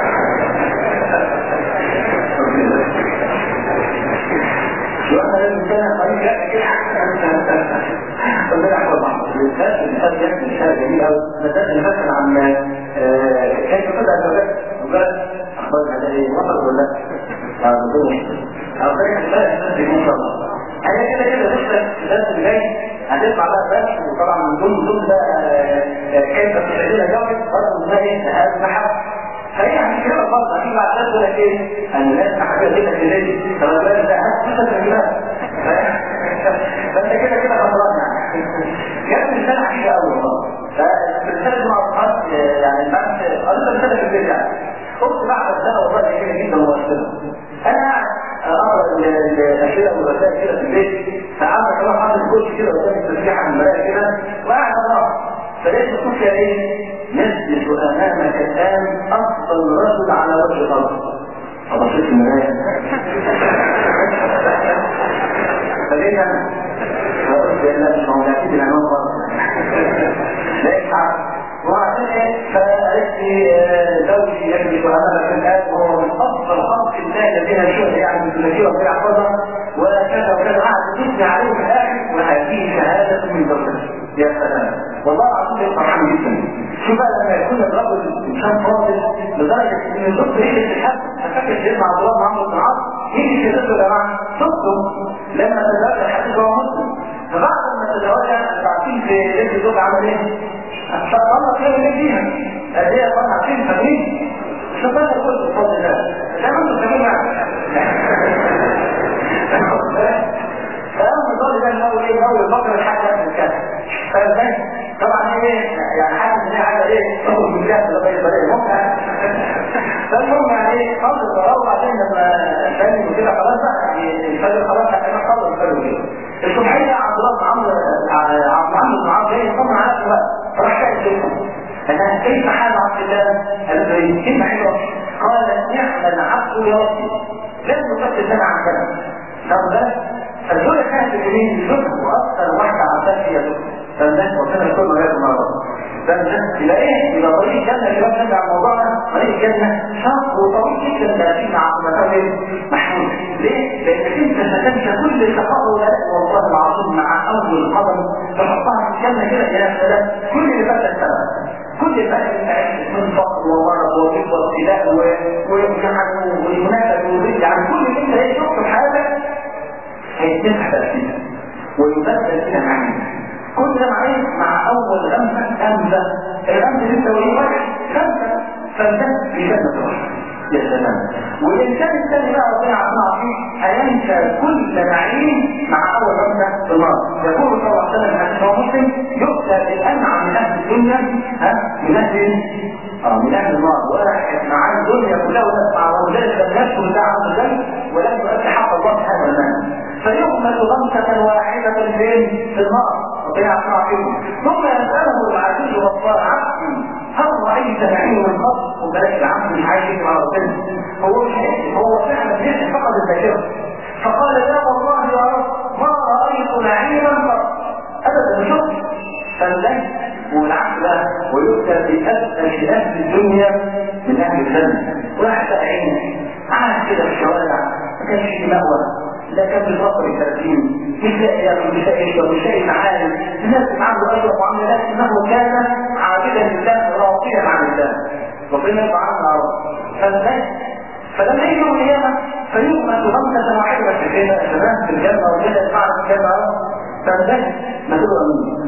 شو انا لازم كان طريق لا كده ربنا يحفظ بعض الانسان الانسان يحكي رساله جميله قوي مثلا اللي فاكر عن كيف بدا الزواج وقال اخبار هذا ايه وصل ولا لا؟ او كيف بدا الانسان في مصر هي كده كده لسه الدرس اللي جاي هتطلع بقى درس وطبعا من ضمن ضمن بقى كيف تستعيدين جوز برضه ده ايه هذا محب فهي عشان كده برضه هتيجي بعد درس ولا ايه؟ انا لازم حاجه كده في الليل طب الولد ده هات كده تجربه فانت كده كده خسران يعني جاب رساله حقيقه قوي والله فرساله مع اصحاب يعني البحث قالوا رساله في البيت يعني قلت بعد السنه والله كده جدا مؤثره انا اقرا الاسئله والرسائل كده في البيت فقعدت كمان حاطط الكرسي كده قدام التسبيحه من المرايه كده وقاعد اقرا فلقيت مكتوب فيها ايه؟ يجلس امامك الان افضل رجل على وجه الارض فبصيت المرايه فلقيت انا فقلت لا مش هو اكيد العنوان غلط لقيت وعشان ايه فقالت لي زوجي يجلس امامك الان وهو من افضل خلق الله الذين شهد يعني في الذي ربنا يحفظها وكذا وكذا قعدت تثني عليه في الاخر وهذه شهاده من زوجته يا سلام والله العظيم يبقى فرحان جدا شوف بقى لما يكون الرجل انسان فاضل لدرجه ان صوت ريحه الحب فاكر سيدنا عبد الله بن عمرو بن العاص يجي في يا جماعه صوته لما تزوج الحديث هو مسلم فبعد ما تزوجها انتوا عارفين في ليله الزوج عمل ايه؟ فالله خير اللي فيها قد ايه طبعا عارفين فاهمين شوف هذا كله بفضل الله ده عنده كمان فأول الضوء ده الأول إيه الأول البقرة لحد من كذا فازاي طبعا ايه يعني حاسس ان هي حاجه ايه تخرج من الجهه لغايه البدايه ممكن فالمهم يعني ايه خلص الصلاه وبعدين لما تاني وكده خلاص بقى يعني الفجر خلاص احنا خلص الفجر كده الصبحيه عبد الله بن عمرو عبد عمرو بن عمرو جاي يطمن على نفسه بقى فراح شايف لكم انا كيف حال عبد الله؟ قال له ايه؟ كلمه حلوه قال نعم العبد يا ربي لازم تفكر سنه عن سنه طب ده فالزوجة كانت اليمين يزوجها واكثر واحدة عبدالك هي زوجها فالناس وكان الكل غير المرض فالناس يبقى ايه يبقى طريق الجنة شباب نرجع موضوعنا طريق الجنة شاق وطويل جدا 30 عقبتين محمود ليه؟ لانك انت ستنسى كل الشقاء ولاء والله العظيم مع اول قدم تحطها في الجنة كده يا سلام كل اللي فات السبب كل اللي فات انت عشت من فقر ومرض وكبر وابتلاء وامتحان ومنافسة وزيد يعني كل اللي انت ايه شفته في حياتك هيتمسح تأثيرا ويبدل فيها معين كل ده معين مع اول غمسة غمزة الغمزة اللي انت وليه واحد غمزة فالجنة في جنة الرحمة يا سلام والانسان الثاني بقى ربنا يعطينا فيه هينسى كل نعيم مع اول رمزه في النار يقول صلى الله عليه وسلم حديث مسلم يؤتى بالانعم من اهل الدنيا ها من اهل اه من اهل النار واحد مع الدنيا كلها والناس مع ولذلك لم يدخل الله عز وجل ولم يؤدي حق الله سبحانه وتعالى فيغمس غمسة واحدة فين في النار ربنا يعطينا فيه ثم يسأله العزيز والصالح عبدي هل رأيت نعيم من قبل وبلاش العبد مش عايز يجي مع ربنا هو مش هيك هو فعلا بيحكي فقط الذاكرة فقال لا والله يا رب ما رأيت نعيما قط أبدا ما شفت فالله والعكس بقى ويؤتى بأسأل أهل الدنيا من أهل الجنة واحد بقى عينه قاعد كده في الشوارع ما كانش في مأوى لا كان بالبصر 30 مش لاقي ياكل مش لاقي يشرب مش لاقي معالم الناس بتعامله اشرف معاملات انه كان عابدا لله راضيا عن الله ربنا يرضى عنه يا رب فالناس فلما يجي يوم القيامه فيؤمن غمسه واحده بس كده يا شباب في الجنه وكده يسمعنا في الجنه فالناس ما تبقى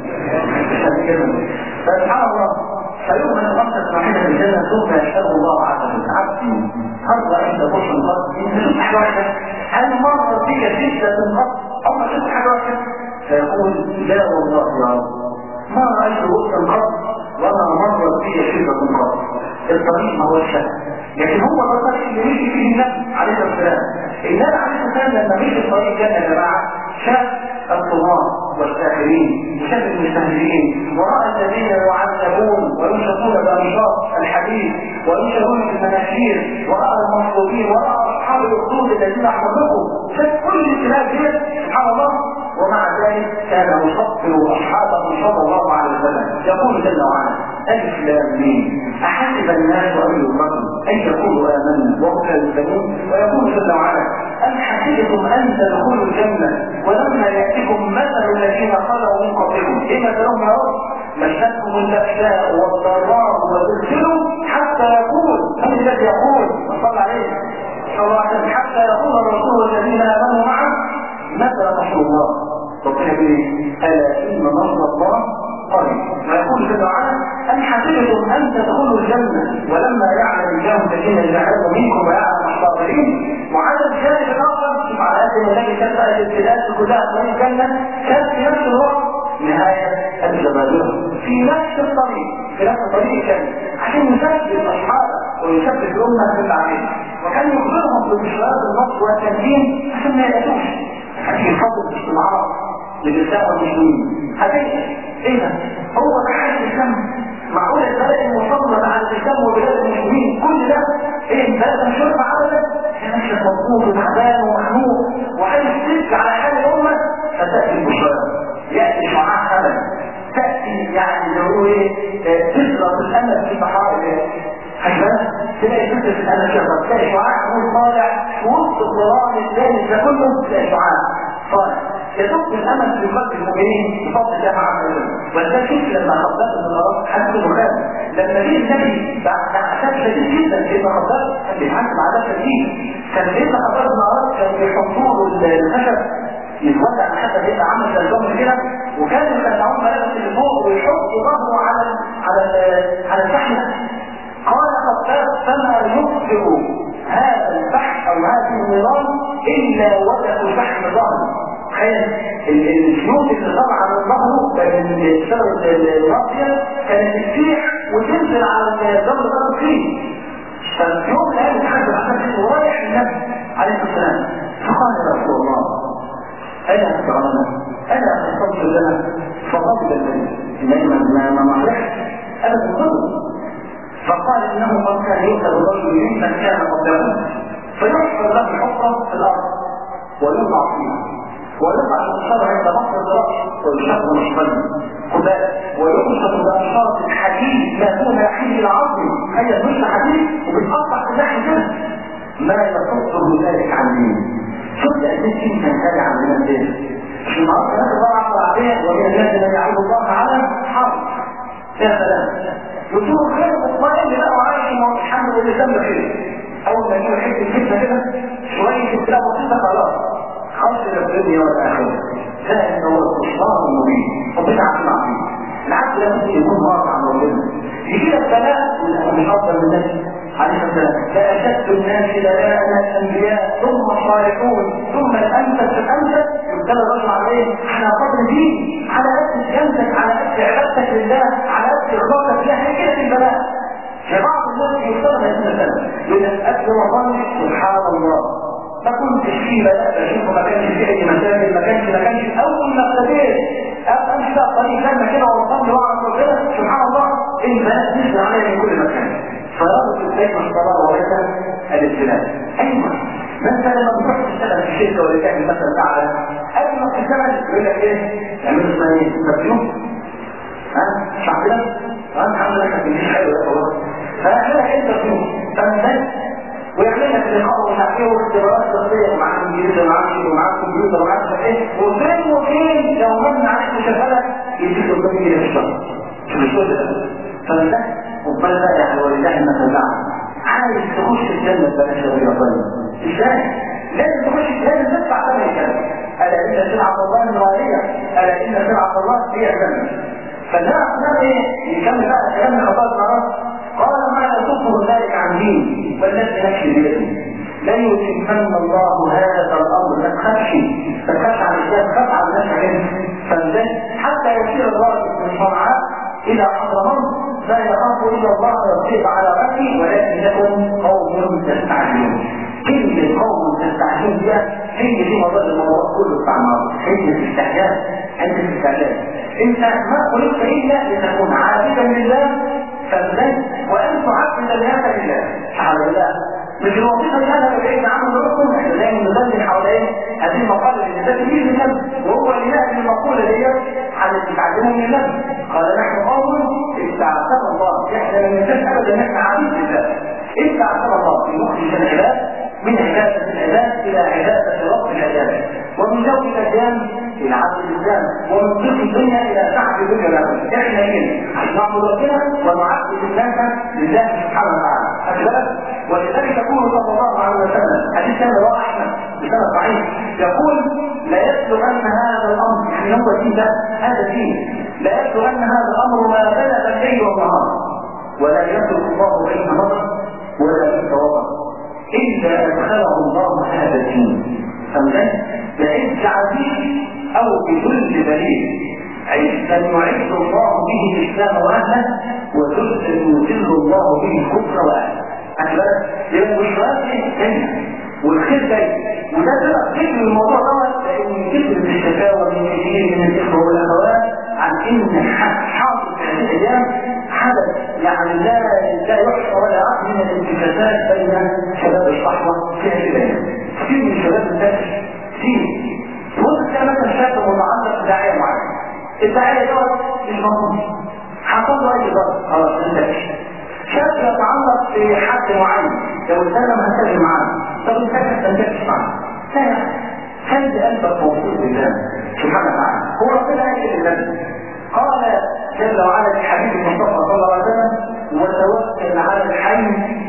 مين فسبحان الله فيؤمن غمسه واحده في الجنه ثم يشهد الله عز وجل عبدي هل رأيت بشر القلب انت شفت حاجه واحده هل مر بك شدة القلب او ما شفت حاجه واحده فيقول لا والله يا رب ما رأيت بشر القلب وما مرت بي شدة القلب الطريق ما هو الشك لكن هو ده الطريق اللي مشي فيه النبي عليه السلام النبي عليه السلام لما مشي الطريق كان يا جماعه شاف الطغاة والساحرين وشاف المستهزئين ورأى الذين يعذبون وينشطون بأنشاط الحديد وينشرون في المناشير ورأى المنصوبين ورأى أصحاب الأخدود الذين أحببوا شاف كل الكلام دي سبحان الله ومع ذلك كان يفضل أصحابه صلى الله عليه وسلم يقول جل وعلا ألف لام مين أحسب الناس أن يؤمنوا أن يقولوا آمنا وهم لا يسلمون ويقول جل وعلا أم حسبتم أن تدخلوا الجنة ولما يأتكم مثل الذين خلوا من قبلكم إيه مثلهم يا رب مشتكم البأساء والضراء وزلزلوا حتى يقول من الذي يقول صلى عليه صلى الله عليه وسلم حتى يقول الرسول والذين آمنوا معه متى نصر الله ربنا يقول ألا إن نصر الله قريب ويقول جل وعلا أم حسبتم أن تدخلوا الجنة ولما يعلم الله الذين جاهدوا منكم ويعلم الصابرين وعلى الجانب الآخر شوف على قد ما الذي كانت الابتلاءات كلها في الجنة كانت في نفس الوقت نهاية الجبابرة في نفس الطريق في نفس الطريق كان عشان يثبت أصحابه ويثبت الأمة في العقيدة وكان يخبرهم ببشرات النصر والتنجيم عشان ما يقلقوش عشان يفضل الاجتماعات للإسلام والمسلمين هتيجي ايه ده؟ هو ده حاجة الإسلام معقول البلد المسلط على الإسلام وبلاد المسلمين كل ده ايه البلد مش هينفع ابدا ماشي مضبوط وتعبان ومخنوق وعايز تلك على حال الأمة فتأتي البشرات يأتي شعاع أمل تأتي يعني اللي هو ايه تسرط الأمل في بحار حيوان تلاقي فكرة الأمل شغل تلاقي شعاع نور طالع وسط الظلام الثاني ده كله تلاقي شعاع طالع يدق الامل في قلب المؤمنين بفضل الله عز وجل ولذلك لما خبرت النار حدث الغلام لما جه النبي بعد عذاب شديد جدا سيدنا خبرت كان بيتحاسب عذاب شديد كان سيدنا خبرت النار كان بيحطوا له الخشب يتوزع الخشب يبقى عامل زي الجمر كده وكانوا يخلعون ملابس اللي فوق ويحطوا ظهره على على على الفحم قال خبرت فما يبصر هذا البحث او هذه النظام الا وجه فحم ظهره تخيل الجنود اللي طالعه من ظهره بسبب الراسيه كانت تسيح وتنزل على الجبل ضرب فيه ففي يوم من الايام الحاج محمد ورايح النبي عليه السلام فقال يا رسول الله الا تدعونا الا تستغفر لنا فغضب النبي ما ما معلش ابدا غضب فقال انه من كان يؤتى بالرجل ممن كان قبله فيحفر له حفره في الارض ويوضع فيها ويقع الشر عند مصر الرأس ويشق مشمل وينشط بأشارة الحديد ما دون حين العظم هي مش حديد وبتقطع في ناحية كده ما يصد ذلك عن مين شفت قد ايه في تنهالي عن من الناس مش النهارده الناس الله عبر عليها ومن الناس من يعبد الله على حرب يا سلام يشوف خير مطمئن لا وعايش الحمد لله ذنب خير اول ما يجي حته الجبنه كده شويه ابتلاء بسيطه خلاص خسر الدنيا والآخرة ذلك هو الخسران المبين ربنا عارفين عارفين العبد لابد يكون واقع عن ربنا يجي لك بلاء مش افضل من الناس عليه السلام لأشد الناس بلاء الأنبياء ثم الصالحون ثم الأمثل فالأمثل يبتلى الرجل عليه على قدر دين على قد جنتك على قد عبادتك لله على قد إخلاصك لله هي كده البلاء في بعض الناس يوصلها هذه المسألة يقول لك أكل رمضان سبحان الله ما كنتش فيه بلاء بشوفه ما كانش فيه أي مشاكل ما كانش ما كانش أول ما ابتديت أبقى مش بقى طريق لما كده وصلني وأعرف ربنا سبحان الله البلاء نزل عليا من كل مكان فرابط البيت والصلاة وبيتا الابتلاء أيوة ما انت لما بتروح تشتغل في الشركة ولا تعمل مثلا تعالى قبل ما تشتغل يقول لك ايه؟ تعمل اسمها ايه؟ تبيوم ها؟ مش عارف كده؟ ها الحمد لله كان مش حلو يا والله فيعمل لك انت تبيوم فاهم ويعمل لك لقاء ومش عارف ايه واختبارات شخصيه ومعاك انجليزي ومعاك شيء ومعاك كمبيوتر ومعاك مش عارف ايه وفين وفين لو من عليك مشغلك يديك قدام يجي في الشهر شوف الشغل ده فده وبال بقى يعني ولله المثل الاعلى عايز تخش الجنه بلاش يا طيب ازاي؟ لازم تخش لازم تدفع ثمن الجنه الا ان سلعه الله غاليه الا ان سلعه الله هي الجنه فالنبي عليه ايه؟ يكمل بقى كلام من عباد مرات قال ما لا تكفر ذلك عن دين والذي نفسي بيده لن يتمن الله هذا الامر ما تخافش ما تخافش عن الاسلام تخاف عن نفسك فازاي حتى يصير الراجل من صنعاء الى حضرموت لا يخاف الا الله يصيب على رأسه ولكن لكم قوم تستعجلون كلمة قوم تستعجلون دي هي دي مضر الموضوع كله بتاع النهارده هي الاستعجال انت الاستعجال انت ما خلقت الا لتكون عابدا لله فازاي وان تعبد الناس لله سبحان الله مش الوظيفه اللي انا بعيد عنه نقول احنا دايما نزلزل حوالين هذه المقاله اللي ده تجيب النبي وهو اللي نقل المقوله ديت على تتعلمه من النبي قال نحن قوم استعصم الله احنا لم ننساش ابدا ان احنا عبيد لله استعصم الله في مخرج العباد من عباده العباد الى عباده رب العباد ومن ذوق الاديان الى عبد الاسلام ومن ضيق الدنيا الى سعد الدنيا له احنا هنا عشان نعبد ربنا ونعبد الناس لله سبحانه وتعالى أجلال ولذلك يقول صلى الله عليه وسلم حديث كان رواه احمد بسند ضعيف يقول لا يبدو ان هذا الامر يعني هو دين ده هذا دين لا يبدو ان هذا الامر ما بلغ الليل والنهار ولا يترك الله بين نظر ولا بين وطن الا ادخله الله هذا الدين فمن بعز عزيز او بذل دليل عزا يعز الله به الاسلام واهله وذلا يذل الله به الكفر واهله أكبر يبقى البشرات هنا والخير جاي وده بقى فكر الموضوع دوت لان كتب الشكاوى من كثير من الاخوه والاخوات عن ان حاصل في هذه الايام حدث يعني لا لا يحصى ولا عقل من الانتكاسات بين شباب الصحوه في هذه الايام كثير من الشباب الناس كثير وانت تلاقي مثلا شاب متعلق بداعيه معينه الداعيه دوت مش مضمون حصل له اي ضرر خلاص انت شاب يتعلق بحد معين لو السلم هتجي معاه طب انت تنتكش معاه لا خلي قلبك موصول بالله سبحانه وتعالى هو ربنا قال للنبي قال جل وعلا لحبيب المصطفى صلى الله عليه وسلم وتوكل على الحي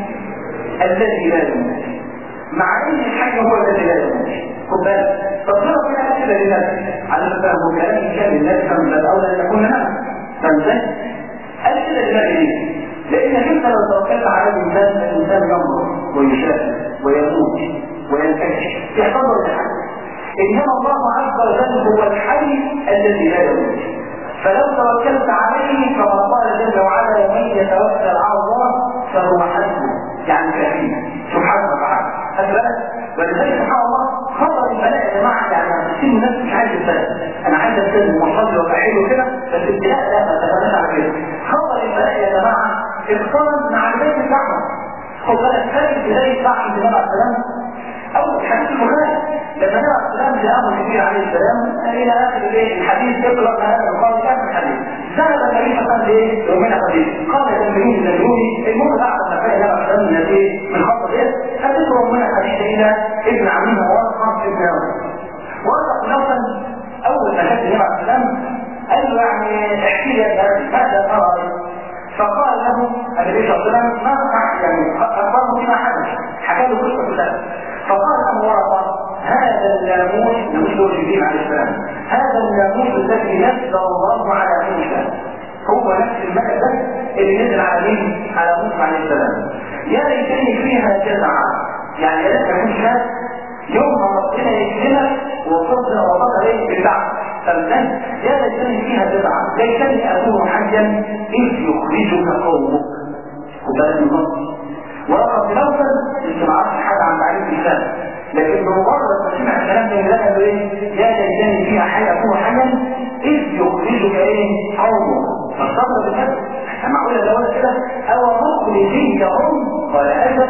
الذي لا يموت مع ان الحي هو الذي لا يموت خد بالك ربنا قال كده للنبي على فهم كلام كان للنبي فمن الاولى ان يكون نبي فازاي؟ قال كده للنبي لانك انت لو توكلت على الانسان الانسان يمرض ويشاء ويموت وينتكش يحتضر الحي انما الله عز وجل هو الحي الذي لا يموت فلو توكلت عليه كما قال جل وعلا ومن يتوكل على الله فهو حسبه يعني كفيه سبحانه وتعالى أسباب ولذلك سبحان الله خطر البلاء يا جماعه يعني كتير من الناس مش عايز البلاء انا عايز السلم ومصلي وبحيل وكده بس الابتلاء لا ما تبقاش على كده خطر البلاء يا جماعه اقترن مع البيت الاحمر خد بالك فاكر بدايه صاحب النبي عليه السلام اول حديث البخاري لما النبي عليه السلام جاء النبي عليه السلام الى اخر الايه الحديث يقرا هذا القول كان الحديث ذهب النبي صلى الله عليه وسلم لايه؟ يومين حديث قال تنبيهون تنبيهوني المهم بعد ما كان النبي عليه السلام من الايه؟ من خط ايه؟ فذكروا من الحديث الى ابن عمه ورقه ابن ورقه نوفل اول ما شاف النبي عليه السلام قال له يعني احكي لي ماذا ترى فقال له النبي صلى الله عليه وسلم ما صح يعني اخبره بما حدث حكى له قصه كلها فقال له ورقه هذا الناموس ناموس جبريل عليه السلام هذا الناموس الذي نزل الله على موسى هو نفس الملك ده اللي نزل على مين؟ على موسى عليه السلام يا ليتني فيها جزعة يعني يا ليت مفيش ناس يوم ما ربنا يكرمك وصلت وصلت عليك بالبعث فالآن يا ليتني فيها جزعة ليتني أكون حيا إذ يخرجك قومك وبالك النص ورقم نوفل انت ما عرفش حاجه عن تعريف الانسان لكن بمجرد ما سمع الكلام ده يلاقي له ايه يا ليتني فيها حي اكون حيا اذ يخرجك ايه قومك فالصبر بالنفس معقوله ده ولا كده او مخرجين هم قال اجل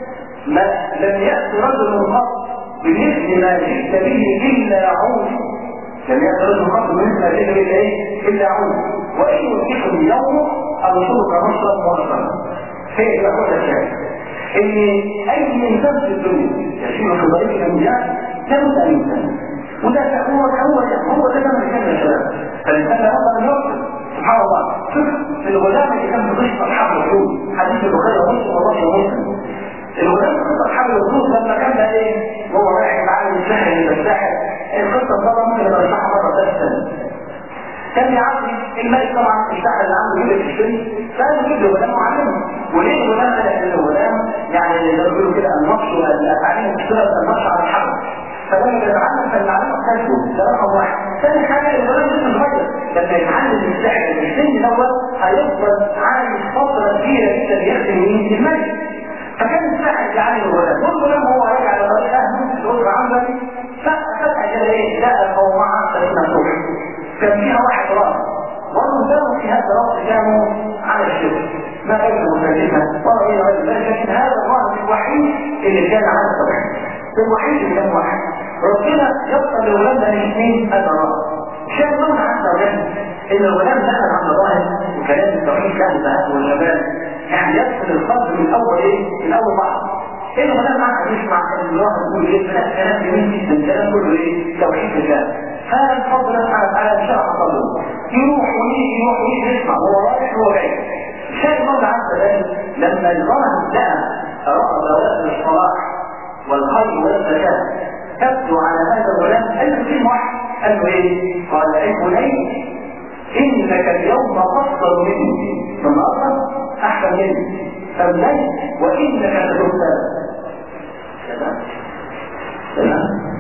ما لم يأت رجل قط بمثل ما جئت به الا عود لم يأت رجل قط بمثل ما جئت به ايه الا عود وان يمسكني يوم ارسلك نصرا مؤخرا هي يقول الشيء ان اي انسان في الدنيا يسير في طريق الانبياء لابد ان ينسان وده هو هو هو ده كان كان الشباب فالانسان لابد ان يوصل سبحان الله شوف الغلام اللي كان بيشرب حبل الحوت حديث البخاري ومسلم والله ومسلم الغلام بيشرب حبل الحوت لما كان بقى ايه وهو رايح يتعلم السحر من الساحر القصه طبعا ممكن يبقى يشرحها مره ثالثه كان يعطي الملك طبعا الشعر اللي عنده يجيب الشيء فقال يجيب له غلام معلمه وليه الغلام قال ان الغلام يعني اللي بيقولوا كده النقش والتعليم مشترك النقش على الحبل فلما يتعلم فالمعلومه بتاعته ده رقم واحد ثاني حاجه الغلام لسه صغير لما يتعلم السحر في السن دوت هيفضل عايش فتره كبيره جدا يخدم مين الملك فكان الساحر يعلم الغلام والغلام هو راجع على طريق اهله الاسره عنده فجاه كده ايه لقى قومعه سليمه صبح كان فيها واحد راس والرجال في هذا الراس كانوا على الشرك ما كانت مكلفة ولا غير ذلك لكن هذا الراس الوحيد اللي كان على الطبيعة الوحيد اللي كان واحد ربنا يبقى لولادنا الاثنين هذا الراس شيء من عند الغلام ان الغلام دخل عند ظاهر وكلام التوحيد له ذهاب والجمال يعني يدخل القلب من اول ايه؟ من اول بعض إنه ما دام قاعد يسمع ان الواحد يقول ايه لا كلام جميل جدا الكلام كله ايه؟ توحيد الله هذا الفضل سبحانه وتعالى ان شاء الله يروح ويجي يروح ويجي يسمع هو رايح هو جاي شايف مرة عز وجل لما الظلم لقى رأى ذوات الصلاح والخير والزكاة تبدو على هذا الغلام قال له كلمة واحدة قال له ايه؟ قال اي بني انك اليوم افضل مني ثم افضل احسن مني فابني وانك ستبتلى تمام تمام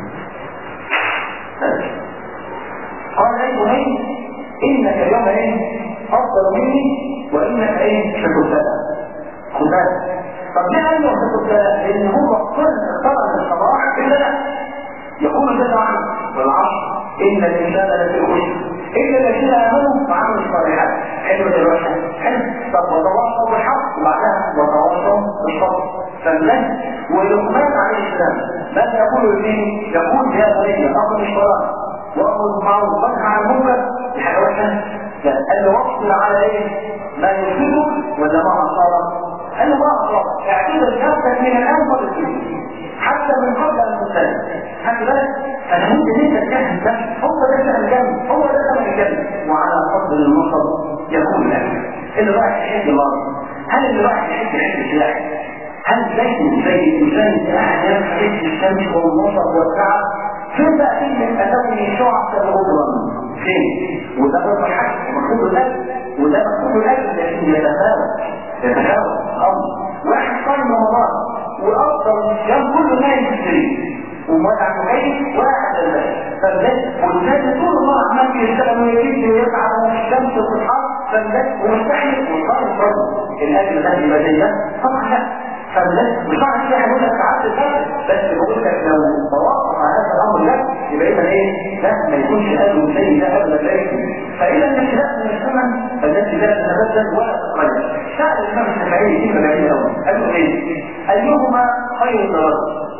قال اي بني انك اليوم ايه افضل مني وانك ايه ستبتلى خد بالك طب ليه قال له ستبتلى؟ لان هو كل اخترع الصباح الا لا يقول جل وعلا والعصر ان الانسان لفي خسر الا الذين امنوا وعملوا الصالحات حلو دلوقتي حلو طب وتواصوا بالحق وبعدها وتواصوا بالصبر فالله ولقمان عليه السلام ماذا يقول الاثنين؟ يقول يا بني اقم الصلاه وامر بالمعروف وانهى عن المنكر دي حاجه وحشه قال له واصبر على ايه؟ ما يفيدك ولا ما اصابك؟ قال له ما اصابك اعتبر نفسك من الان وبالسنين حتى من قبل ان تسلم خلي بالك انا ممكن انت تجهز ده هو ده سهل الجنة هو ده سهل الجنة وعلى قدر النصر يكون الاجر اللي رايح يحج الارض هل اللي رايح يحج يحج السلاح هل زيه زي الانسان قاعد يحج الشمس والنصر والتعب فين بقى كلمة أتوني شعب غضرا فين؟ وده برضه حاجة مفروض الأجر وده مفروض الأجر لكن يتفاوت يتفاوت أمر واحد صايم رمضان وافضل الصيام كله نايم في السرير وموضع مكيف واحد البلد فالبلد والناس طول النهار عمال يشتغل ويجيب ويتعب والشمس والحر فالبلد ومستحيل وصار برضه الاكل ده البديه طبعا لا فالبلد مش معنى كده هنقول لك ساعات الفجر بس بقول لك لو توقف على هذا الامر ده يبقى اذا ايه؟ لا ما يكونش اجر زي ده ابدا لا يكون فاذا الاشتراك من الثمن فالتي لا تتبدل ولا تتغير سأل الإمام الشافعي في مجالين الأول قال له إيه؟ أيهما خير التردد؟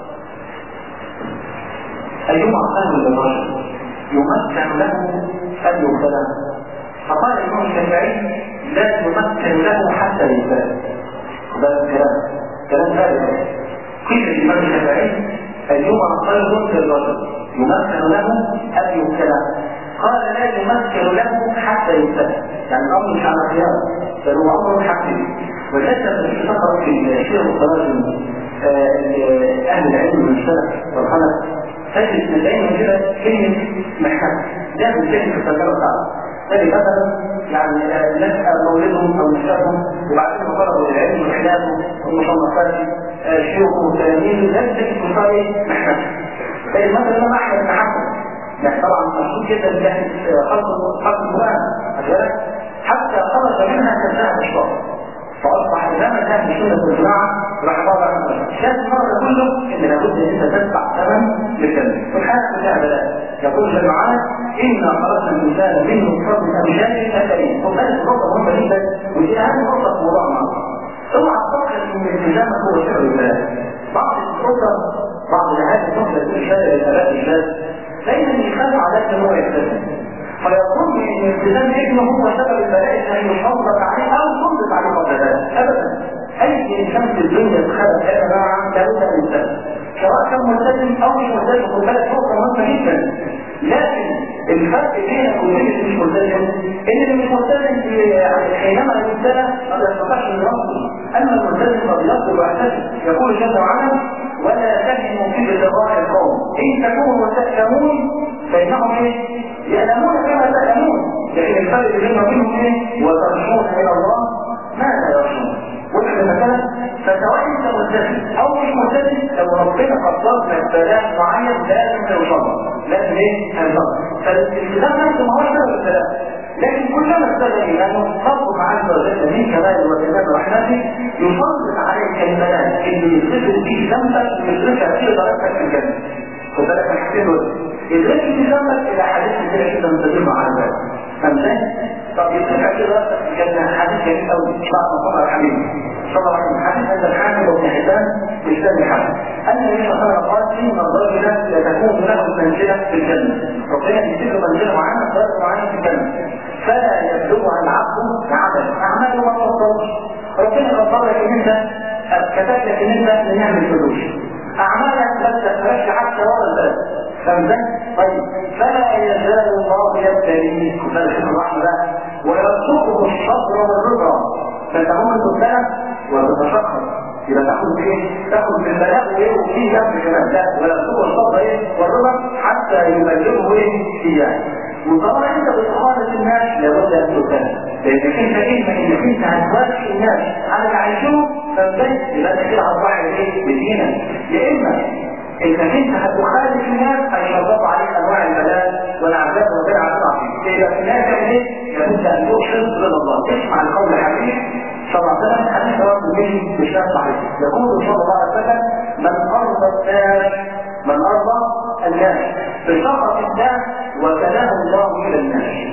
أيهما خير للرجل يمكن له أن يبتلى فقال الإمام الشافعي لا يمكن له حتى يبتلى ده الكلام كلام ثالث قيل الإمام الشافعي أيهما خير للرجل يمكن له أن يبتلى قال لا يمكن له حتى يبتلى يعني الأمر مش على خيار بل هو أمر حقيقي وللأسف في فقط في الشيخ التراجم أهل العلم من السلف والخلف تجد من دايما كده كلمة محكمة لازم تجد في التجارة بتاعته تجد مثلا يعني نسأل مولدهم او نسألهم وبعدين طلبوا العلم وخلافه ومصنفات شيوخ وتلاميذ لم تجد مصاري محمد تجد مثلا الامام احمد بن حنبل يعني طبعا مشهور جدا من ناحيه خلق خلق القران حتى خرج منها كذاب الشرع فاصبح امام اهل السنه والجماعه رحمه الله عنه شاف المرض كله ان لابد ان انت تدفع ثمن للجنه سبحانه وتعالى يقول جل وعلا انا خلقنا الانسان من نطفه امشاج اكلين وهذه النقطه مهمه جدا ودي اهم نقطه في موضوعنا اوعى تفكر ان الالتزام هو شر الله بعض الاسر بعض الاهالي تفضل الاشاره لثلاث الناس دايما يخاف على ان هو يلتزم فيظن ان التزام ابنه هو سبب البلاء ان يسلط عليه او يسلط عليه قبل ذلك ابدا اي انسان في الدنيا اتخلق يا جماعه لابد ان يلتزم سواء كان ملتزم او مش ملتزم خد بالك نقطه مهمه جدا لكن الفرق بينك وبين اللي مش ملتزم ان اللي مش ملتزم يعني حينما يبتلى ما يستطيعش ان يصبر اما الملتزم قد يصبر ويعتزم يقول جل وعلا ولا تهنوا في ابتغاء القوم ان تكونوا تألمون فانهم ايه؟ يألمون كما تألمون لكن الفرق بينهم وبينهم ايه؟ وترجون الى الله ماذا يرجون؟ وإحنا مثلا فسواء انت ملتزم او مش ملتزم لو ربنا قدر لك بلاء معين لازم توصل لازم ايه؟ هنصل فالالتزام نفسه ما هو سبب البلاء لكن كلما استغل لانه ربك عز وجل من كمال وكمال رحمته يسلط عليك الملاك اللي يتصل به ذنبك ويصرفها في درجتك في الجنه خد بالك من الحاجتين دول يدرك في ذنبك الى حديث كتير كده مستديم على ذلك فهمت طب يصرفها في درجتك في الجنه حديث جميل قوي بعد ما صلى الحبيب صلى الله عليه وسلم حديث عند الحاكم وابن حبان بإسلام الحاكم أن النبي صلى الله عليه وسلم قال إن الرجل لتكون له منزلة في الجنة ربنا يديك منزلة معينة درجة معينة في الجنة فلا يبلغها العبد بعمل اعماله ما توصلش ربنا قدر لك ان انت كتب لك ان انت نعمل فلوس اعمالك لا تتفرش حتى ورا البلد فهمت طيب فلا يزال الله يبتليك وفرح الرحمه بقى ويرزقه الصبر والرضا فانت ممكن تبتلى وتتشخص يبقى تاخد ايه؟ تاخد في البلاء وايه وفيه جنب كمان لا ويرزقه الصبر ايه والرضا حتى يبلغه ايه اياه وطبعا انت بتخالط الناس لابد ان تبتلى لانك انت اما انك انت هتواجه الناس على اللي عايشوه فبدأت يبقى انت كده هتضحي بايه؟ بدينك يا اما انك انت هتخالف الناس هيشربوا عليك انواع البلاء والعذاب وغير عذاب يبقى في النهايه ايه؟ لابد ان تؤخذ رضا الله اسمع القول الحديث صلى الله عليه وسلم حديث رواه الترمذي بشكل صحيح يقول صلى الله عليه وسلم من ارضى الناس من ارضى الناس بشرف الناس وكلام الله الى الناس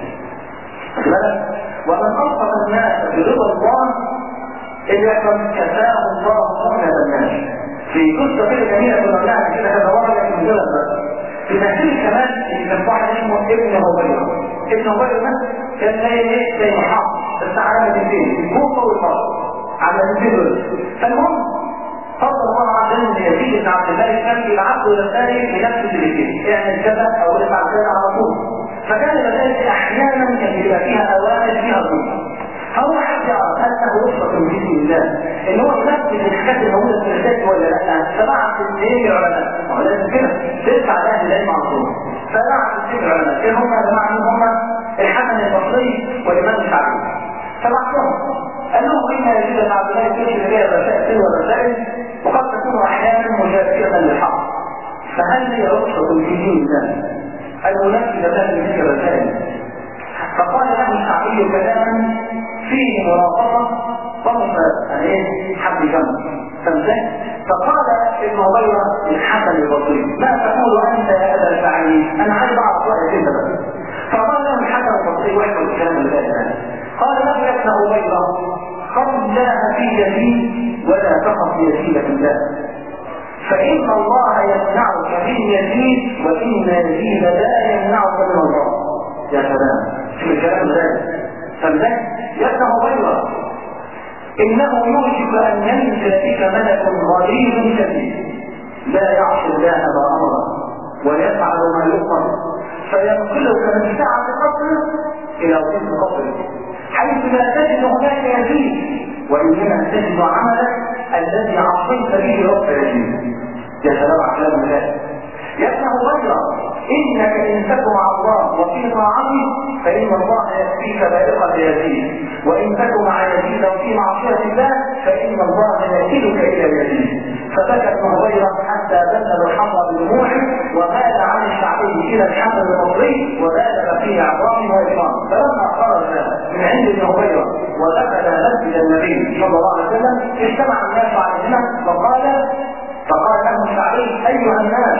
ومن أصف الناس برضا الله إلا قد كفاه الله سنة الناس في قصة كده جميلة كنا بنعمل كده هذا ورا لكن من بس في تحديد كمان اللي كان واحد اسمه ابن هبيرة ابن هبيرة ده كان زي ايه زي محافظ بس على مدينتين الكوفة والبصرة على مدينتين دول فالمهم فضل الله عز وجل يزيد بن عبد الله كان يبعث له رسائل بنفس الاثنين اعمل كذا او افعل كذا على طول فكان ذلك احيانا كان يبقى فيها اوامر فيها ظلم هو حد يعرف انه رخصه من دين الله ان هو ينفذ الحاجات الموجوده في الرسائل ولا لا فبعث الاثنين العلماء هو لازم كده تدفع لاهل العلم على طول فبعث الاثنين العلماء ايه هم يا جماعه هم الحسن البصري والامام الشعبي فبعثهم قال لهم ان يجوز ان عبد الله يكتشف بها الرسائل والرسائل وقد تكون احيانا مجازيه للحق فهل هي رخصه في دين الله المنفذ له تلك الرسائل فقال له الشعبي كلاما فيه مراقبه طرف ايه حد جنب فهمت فقال ابن هريره للحسن البصري ما تقول انت يا ابا سعيد انا عايز اعرف رايك انت بس فقال له الحسن البصري واحد الكلام اللي قال قال له يا ابن هريره خف الله في يزيد ولا تخف يزيد الله فإن الله يمنعك من يزيد وإن يزيد لا يمنعك من الله يا سلام شوف الكلام ده فمن يفتح غيره إنه يوشك أن ينزل بك ملك غليظ شديد لا يعصي الله ما أمره ويفعل ما يؤمر فينقلك من سعة قصره إلى ضيق قصره حيث لا تجد هناك يزيد وإنما تجد عملك الذي عصيت به رب يزيد يا سلام على كلام الله يفتح غيره انك ان تكن مع الله وفي طاعته فان الله يكفيك بارقه يزيد وان تكن مع يزيد وفي معصيه الله فان الله يكلك الى يزيد فبكت مهويرة حتى بلغ الحمر بدموعه ومال عن الشعبي الى الحمل البصري وبالغ فيه عظامه واكرامه فلما خرج من عند مهويرة ودخل مسجد النبي صلى الله عليه وسلم اجتمع الناس عليهما وقال فقال له الشعبي ايها الناس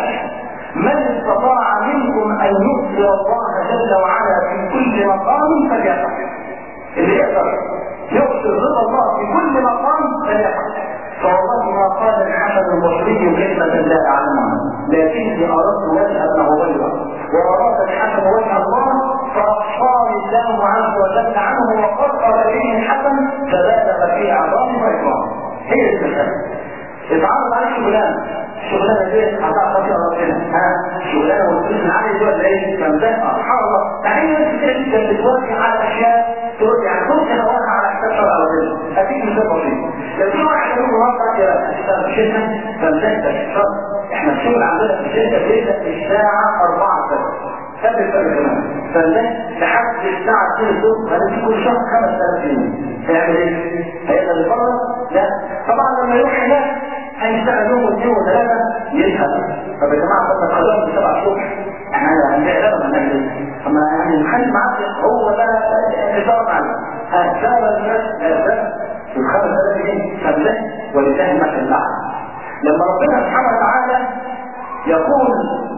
من استطاع منكم ان يظهر الله جل وعلا في كل مقام فليفعل اللي يقدر يبصر رضا الله في كل مقام فليفعل فوالله ما قال الحسن البصري كلمة لا أعلمها لكني أردت وجه ابن هريرة وأراد الحسن وجه الله فأصفاه الله عز وجل عنه وقرب إليه الحسن فبالغ في أعظامه وإكرامه هي المسألة اتعرض عليه شغلانه الشغلانه دي هتعرف فيها ربنا ها شغلانه والفلوس العاليه دي ولا ايه؟ فمزاج سبحان الله يعني ناس كتير جدا بتوافق على اشياء تقول يعني ممكن اوافق على حساب شرع ربنا اديك مثال بسيط لو في واحد يقول النهارده يا اشتغل في شركه فمزاج شرط احنا الشغل عندنا في الشركه بيبدا الساعه 4 الفجر قبل الفجر كمان فالناس لحد الساعة 2 الصبح هندي كل شهر 5000 جنيه هيعمل ايه؟ هيقدر يفرط؟ لا طبعا لما يروح هناك هيشتغل يوم واثنين وثلاثة يزهق طب يا جماعة طب ما تخلوها من 7 الصبح احنا هنبيع لبن هنعمل ايه؟ طب ما يعني نخلي معاك هو ده انتظار معنا هتشتغل الناس لا في 5000 جنيه فبلا ولله المثل الاعلى لما ربنا سبحانه وتعالى يقول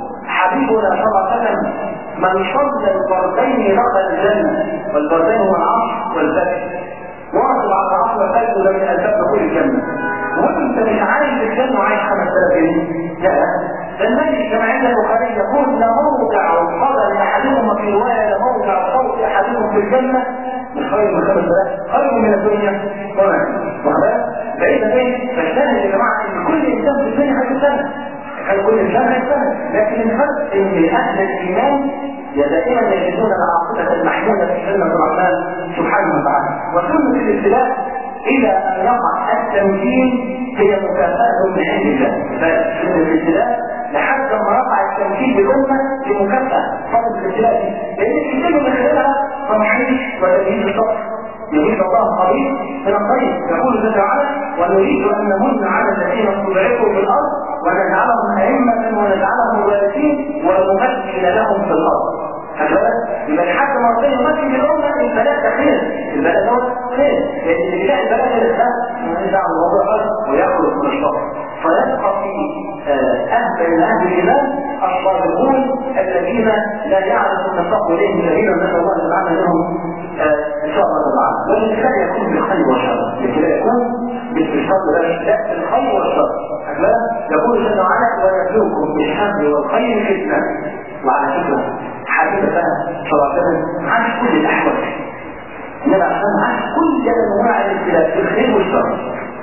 حبيبنا صلى الله عليه وسلم من صلى الفردين دخل الجنة والفردين هو العصر والفجر واصل على العصر والفجر لم يألفك كل الجنة وانت مش عايش الجنة وعايش 5000 جنيه لا ده النبي كما عند البخاري يقول لموضع قدم احدكم في روايه لموضع صوت احدكم في الجنه مش خير من 5000 خير من الدنيا طبعا واخد بعيد ايه فالشاهد يا جماعه ان كل انسان في الدنيا هيتسنى كان كل انسان هيتسنى لكن الفرق ان اهل الايمان دائما يجدون العاقبه المحموده في جنه الرحمن سبحانه وتعالى وسنه الابتلاء الى ان يقع التمكين هي مكافاه من عند الله فسنه الابتلاء لحد ما يقع التمكين بالامه لمكافاه فضل الابتلاء دي لان الانسان من خلالها تمحيص وتمييز الصبر يريد الله قريب من الطيب يقول جل وعلا ونريد ان نمن على الذين استضعفوا في الارض ونجعلهم ائمه ونجعلهم وارثين ونمكن لهم في الارض هكذا يبقى لحد ما ربنا يمكن الامه البلاء ده خير البلاء ده خير لان اللي بيلاقي البلاء ده ده ماليش دعوه بالموضوع خالص ويخرج من الشر فيبقى في اهل من اهل الايمان الصادقون الذين لا يعرف النصاب اليهم كثيرا نسال الله ان يجعلنا منهم ان شاء الله تعالى والابتلاء يكون بالخير والشر الابتلاء يكون بالشر لا بالخير والشر هكذا يقول جل وعلا ويبلوكم بالشر والخير فتنه وعلى فكره حبيبة صلى الله عليه وسلم عاش كل الأحوال النبي عشان عاش كل أنواع الابتلاء في الخير والشر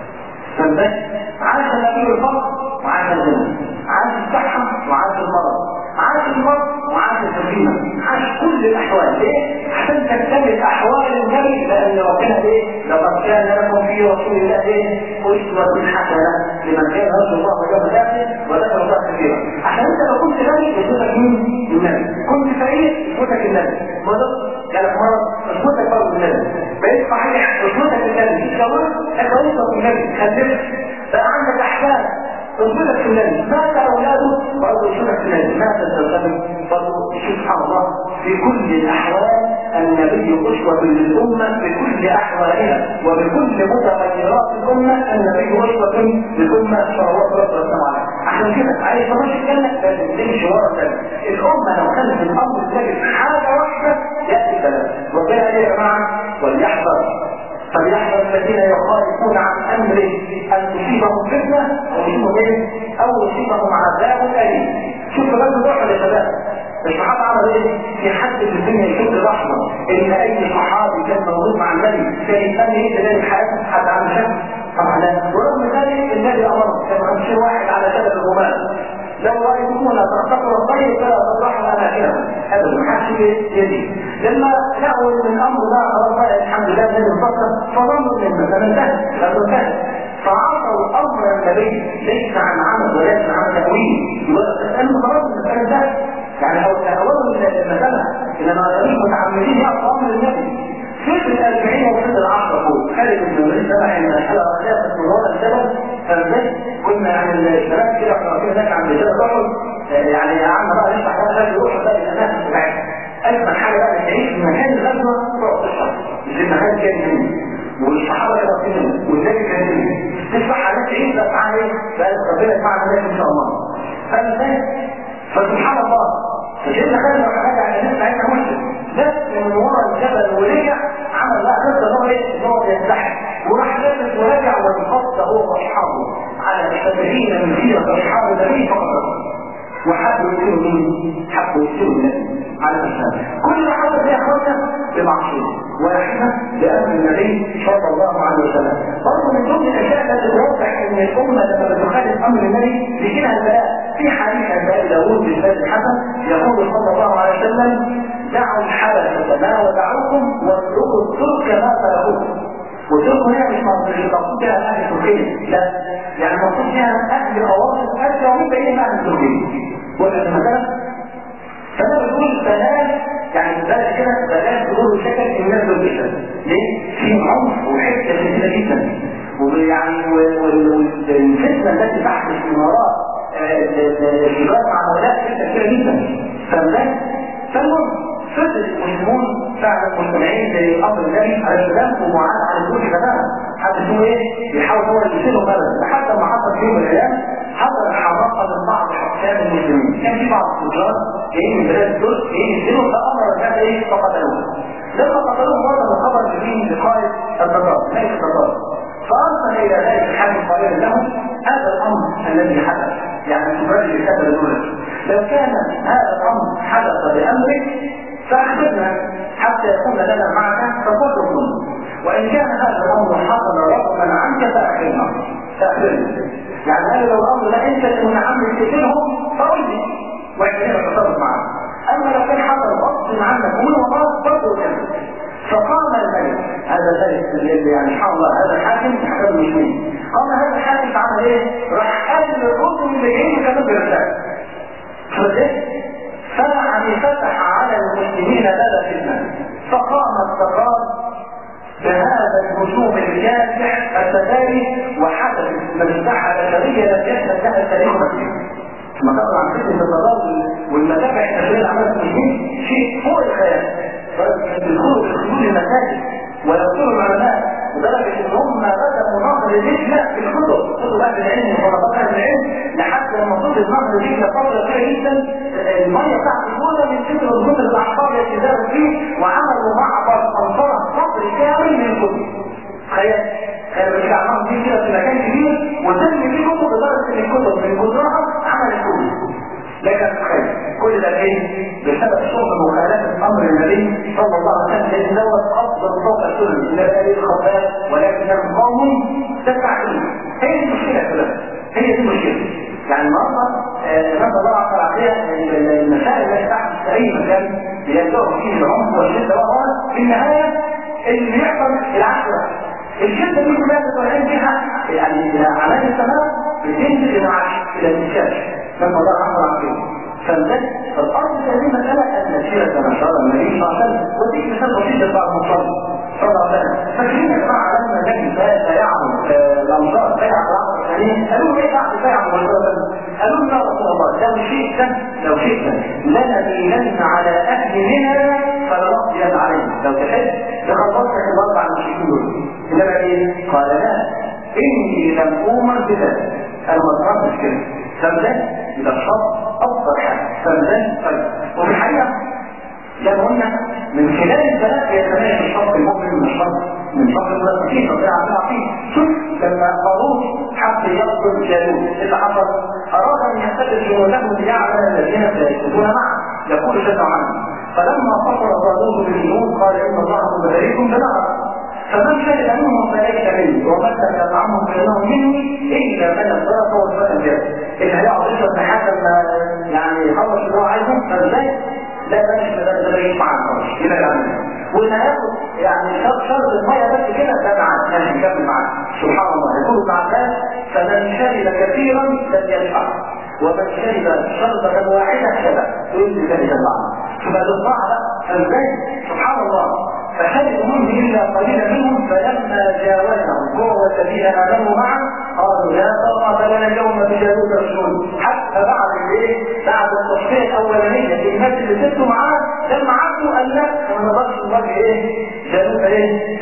فالبس عاش النبي الفقر وعاش الغنى عاش الصحة وعاش المرض عاش المرض وعاش السكينة عاش كل الأحوال ليه؟ عشان تكتمل أحوال النبي لأن ربنا إيه؟ لقد كان لكم في رسول الله إيه؟ أسوة حسنة لمن كان يرجو الله واليوم الآخر وذكر الله كثيرا عشان أنت لو كنت غني يثبتك مين؟ النبي كنت فقير يثبتك النبي مرض جالك مرض يثبتك برضه النبي بقيت صحيح يثبتك النبي اتجوزت اتجوزت النبي خلفت بقى عندك أحفاد رسولك في النبي مات اولاده برضه رسولك في النبي مات الزوجات برضه سبحان الله في كل الاحوال النبي اسوة للامة بكل احوالها وبكل متغيرات الامة النبي اسوة للامة صلوات ربنا والسلام عليه عشان كده عايز تخش الجنة لازم تمشي ورا النبي الامة لو كانت الامر تجد حاجة واحدة يأتي البلد ربنا قال يا جماعة وليحذر فليحذر الذين يخالفون عن امره ان تصيبهم فتنه او يصيبهم ايه؟ او يصيبهم عذاب اليم. شوف بس الروح يا شباب الصحابه عملوا ايه؟ في حد في الدنيا يشد رحمه ان اي صحابي كان موجود مع النبي كان يستنى ايه تلاقي حياته حد عن شك طبعا لا ورغم ذلك النبي امره كان 50 واحد على جبل الرومان لو رأيتمونا تخطفوا الطيب فلا تطرحوا أماكنهم أبدا ما حدش يدي لما لقوا من الأمر ده خلاص بقى الحمد لله النبي انتصر فظنوا إن المسألة انتهت لأنه انتهت فعصوا أمر النبي ليس عن عمل وليس عن تأويل تسألوا خلاص المسألة انتهت يعني يعني أو تهاونوا المسألة إنما كانوا متعمدين يعطوا أمر النبي فكر الأربعين وفكر العشرة فوق خالد بن الوليد سمح إن الحلقة الرئيسية في الصورة السبب فبدأ كنا يعني الشباب كده احنا واقفين هناك عند جبل أحد يعني يا عم بقى نفتح بقى خالد يروح بقى الأماكن بتاعتها أجمل حاجة بقى تعيش في مكان الغزوة تقعد تشرب مش المكان كان هنا والصحابة كانوا واقفين والنبي كان هنا تسمع حاجات تعيش بقى معاها إيه؟ بقى ربنا يسمعنا الناس إن شاء الله فالناس فسبحان الله فسيدنا خالد لما راجع على الناس بتاعتنا مسلم بس من ورا الجبل ورجع عمل بقى قصه ان هو ايه؟ ان هو بينسحب وراح لابس ورجع وانفض هو واصحابه على السبعين من سيره اصحاب النبي فقط وحبوا يسيروا مين؟ حبوا يسيروا النبي على الاسلام كل ما حصل يا اخوانا بمعصيه واحنا بامر النبي صلى الله عليه وسلم برضه من ضمن الاشياء التي توضح ان الامه لما بتخالف امر النبي بيجيلها البلاء في حديث عن ابي داوود بن الحسن يقول صلى الله عليه وسلم دعوا الحبشة ما ودعوكم واتركوا الترك ما تركوكم والترك هنا مش مقصود بها اهل تركيا لا يعني مقصود بها اهل اواسط اسيا ومن بين اهل تركيا ولا مثلا فانا بقول بلاش يعني بلاش كده بلاش ظهور شكل الناس بالبشر ليه؟ في عنف وحته شديده جدا ويعني والفتنه التي تحدث من وراء الشباب مع هؤلاء فتنه كبيره جدا فالناس فالمهم فضل المسلمون فعلا مجتمعين بامر النبي عليه السلام ومعاد على كل تماما حتى هو ايه بيحاول هو يشيلهم ابدا لحد ما حصل في يوم من الايام حصل حرقه من بعض حكام المسلمين كان في بعض التجار جايين من بلاد الدول جايين يشيلوا فامر الناس ايه فقتلوهم لما قتلوهم وصل الخبر لمين لقائد التتار ملك التتار فارسل الى ذلك الحاكم قائلا لهم هذا الامر الذي حدث يعني التجار اللي كتب دول لو كان هذا الامر حدث بامرك فاخبرنا حتى يكون لنا معك تصرف وان كان هذا الامر حصل رغما عنك فاخبرنا فاخبرنا يعني هذا لو الامر لا انت تكون عمك تقتلهم فقل لي واحنا نتصرف معك اما لو كان حصل غصب عنك ومن وراء برضه كذا فقام الملك هذا الملك اللي يعني سبحان الله هذا الحاكم حكم المسلمين قام هذا الحاكم عمل ايه؟ راح قال للرسل اللي جايين كانوا برسالة فيعني فتح على المسلمين باب فتنة فقام التقار بهذا الهجوم الكاسح التتالي وحدث مذبحة بشرية لم يشهد لها التاريخ مسلم ثم طبعا عن فتنة التضاد والمذابح البشرية اللي عملها المسلمين شيء فوق الخيال يدخلوا في حدود المساجد ويقتلوا العلماء لدرجة ان هم بدأوا نهر الرجلة في الكتب كتب اهل العلم وطلبات اهل العلم لحد لما وصلت نهر الرجلة فترة كبيرة جدا المية بتاعت الجولة من كتر الجنود الاحبار يتزاوج فيه وعملوا معبر انصار قطر كامل من الكتب تخيل كانوا بيجمعهم فيه كده في مكان كبير وتم فيه كتب لدرجة ان الكتب من كترها عملت كتب لكن تخيل كل ده ايه بسبب شرب مخالفه امر النبي صلى الله عليه وسلم لان دوت افضل فوق السنن لا دليل الخطاب ولكنهم قوم تفعلون هي دي المشكله كلها هي دي المشكله يعني النهارده نسال الله عز وجل المسائل التي تحدث في اي مكان يبدأ فيه العنف والشده وهو في النهايه اللي يحصل العشره الشده دي كلها تتوجه بها يعني علامه السماء بتنزل الى الى الانتشار نسأل الله عز وجل فالبدء فالأرض هذه مسألة أن نسيرة كما شرع النبي صلى الله عليه وسلم ودي مثال بسيط بعد المصلي صلى الله عليه وسلم فاكرين يا جماعة لما النبي سيعمل الأمصار سيعمل العصر الثاني قالوا ايه بعد سيعمل والله قالوا لنا رسول الله لو شئت لو شئت لنبيلن على أهل منى فلنقضين عليهم لو تحب لخلصت الأربع المشركين دول إنما إيه؟ قال لا إني لم أؤمر بذلك أنا ما ضربتش كده فمزان يبقى الشرط افضل حاجه فمزان طيب وفي الحقيقه زي ما قلنا من خلال الثلاث يتميز الشرط المؤمن من الشرط من شرط المنافقين ربنا عارفين فيه شوف لما قارون حب يقتل جالوت اللي حصل اراد ان يحتفل جنوده ليعمل الذين سيكونون معه يقول جل وعلا فلما فصل طالوت بالجنود قال ان الله مبارككم بنهر فمن شهد منهم فليس مني ومن يطعمهم فانهم مني الا من الصرف والفتن جاء اللي هيقعد يشرب لحد ما يعني يخلص اللي هو عايزه فازاي؟ لا ده مش ده ده بعيد معاك خالص يبقى يعني واللي هياخد يعني شرط شرط الميه بس كده ده معاك ماشي نكمل معاك سبحان الله يقول ابن عباس فمن شرب كثيرا لم يشبع ومن شرب شربة واحدة شبع ويجزي ذلك المعنى فبقى الطاعة بقى فازاي سبحان الله فشربوا منه إلا قليلا منهم فلما جاوزهم هو والذين آمنوا معه قالوا لا طاقة لنا اليوم بجالوت الرسول حتى بعد الايه؟ بعد التصفية الأولانية الناس اللي سبتوا معاه لما عدوا قال لا ما نقدرش نواجه ايه؟ جالوت ايه؟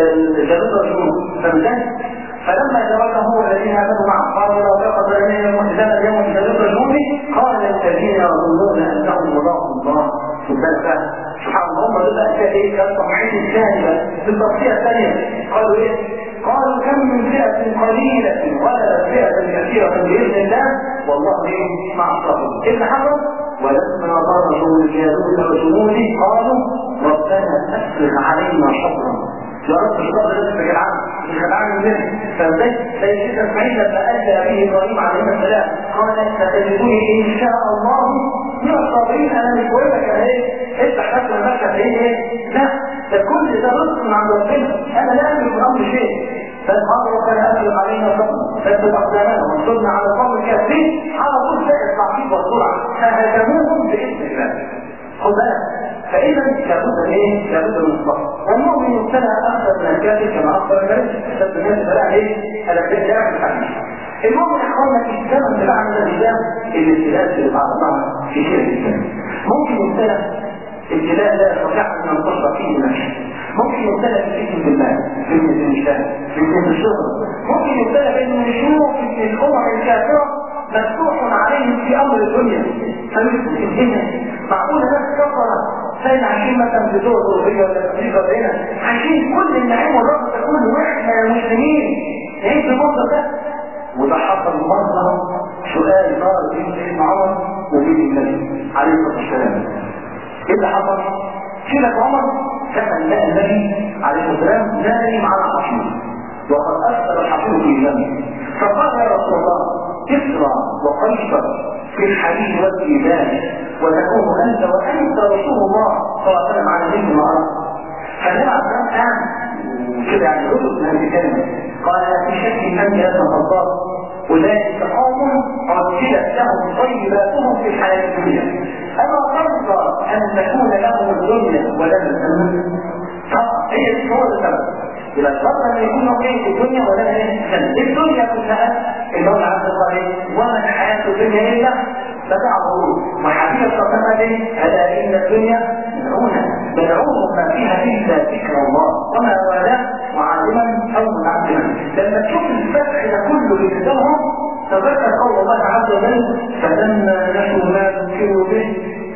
جالوت الرسول فبالتالي فلما جاوزه هو الذين امنوا معه قالوا لو يقضى لنا يوم الحساب اليوم بجالوت الرسول قال الذين يظنون انهم ملاقوا الله سبحان سبحان الله هم دول بقى ايه كان طمعين الثانية في التصفية الثانية قالوا ايه؟ قالوا كم من فئة قليلة غلبت فئة كثيرة بإذن الله والله ايه مع الصبر ايه اللي حصل؟ ولما ضربوا الجالوت وجنوده قالوا ربنا افرغ علينا صبرا يا رب الصبر لازم تجعل عنه مش هتعمل منه فازاي زي كده اسماعيل لما اتى به ابراهيم عليه السلام قال ستجدني ان شاء الله من الصابرين انا مش بقول لك انا ايه افتح نفسك لنفسك ايه ايه لا ده كل ده رزق من عند ربنا انا لا املك من امر شيء فالامر ربنا افرغ علينا صبرا ثبت اقدامنا وانصرنا على القوم الكافرين على طول زائد التعقيد والسرعه فهزموهم باذن الله خد بالك فإذا لابد من ايه؟ لابد من الصبر والمؤمن يبتلى أكثر من الكافر كما أخبر النبي أشد الناس بلاء عليه الأبدان جاء في الحديث المؤمن اخوانا في الزمن بتاع من الإسلام الابتلاء اللي بعض بعض في شيء الإسلام ممكن يبتلى ابتلاء لا يستطيع أن ينتصر فيه نفسه ممكن يبتلى بفتنة المال فتنة المشتاق فتنة الشغل ممكن يبتلى بأنه يشوف ان الأمم الكافرة مفتوح عليهم في أمر الدنيا فيسلم الدنيا معقولة ناس كفرة سنة عايشين مثلا في دول أوروبية ولا أمريكا ولا هنا عايشين كل النعيم والرغبة كله وإحنا يا مسلمين نعيش المنظر ده وده حصل منظر سؤال صار بين سيدنا عمر وبين النبي عليه الصلاة والسلام ايه اللي حصل؟ سيدنا عمر كان لقى النبي عليه الصلاة والسلام نايم على الحصير وقد أثر الحصير في ذنبه فقال يا رسول الله كسرى وقيصر في الحديث والإيمان وتكون أنت وأنت رسول الله صلى الله عليه وسلم على ذلك ما أرى فالنبي عليه الصلاة والسلام كده يعني رسل من هذه الكلمة قال في شك أنت يا ابن الخطاب أولئك قوم عجلت لهم طيباتهم في الحياة الدنيا أما ترضى أن تكون لهم الدنيا ولم الجنة هي دي هو السبب يبقى الفضل ان يكون موجود في الدنيا ولا ايه؟ الدنيا كلها المولى عز وجل وما الحياه الدنيا الا متاع الغرور وحديث الصلاه دي الا ان الدنيا ملعونه ملعون ما فيها الا ذكر الله وما والاه معلما او متعلما لما تشوف الفتح ده كله بيتدهم تذكر قول الله عز وجل فلما نسوا ما ذكروا به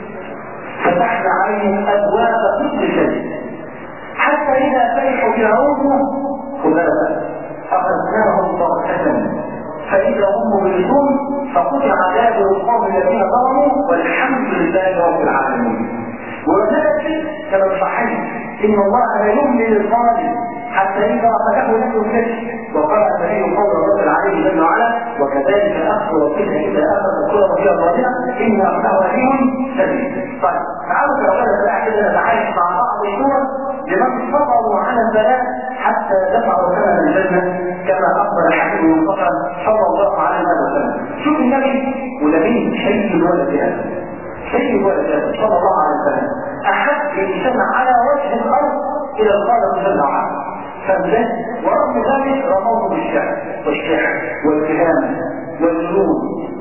فتحنا عليهم ابواب كل شيء حتى إذا فرحوا بعوضه خلاصة أخذناهم ضغطة فإذا هم مبلسون فقطع دابر القوم الذين ظلموا والحمد لله رب العالمين وذلك كما صحيح إن الله لا يملي للظالم حتى إذا أخذه له الفتح وقال النبي قول رب العالمين جل وعلا وكذلك أخذ ربك إذا أخذ الكرة وهي ظالمة إن أخذه أليم شديد طيب تعالوا يا أولاد بقى كده نتعايش مع بعض الصور لمن صبروا على البلاء حتى دفعوا ثمن الجنة كما أخبر الحكيم المصطفى صلى الله عليه وسلم شوف النبي ونبي شيء الولد هذا شيء الولد هذا صلى الله عليه وسلم أحب الإنسان على وجه الأرض إلى الخالق جل وعلا فازاي ورغم ذلك رموه بالشعر والشعر والكلام والجنون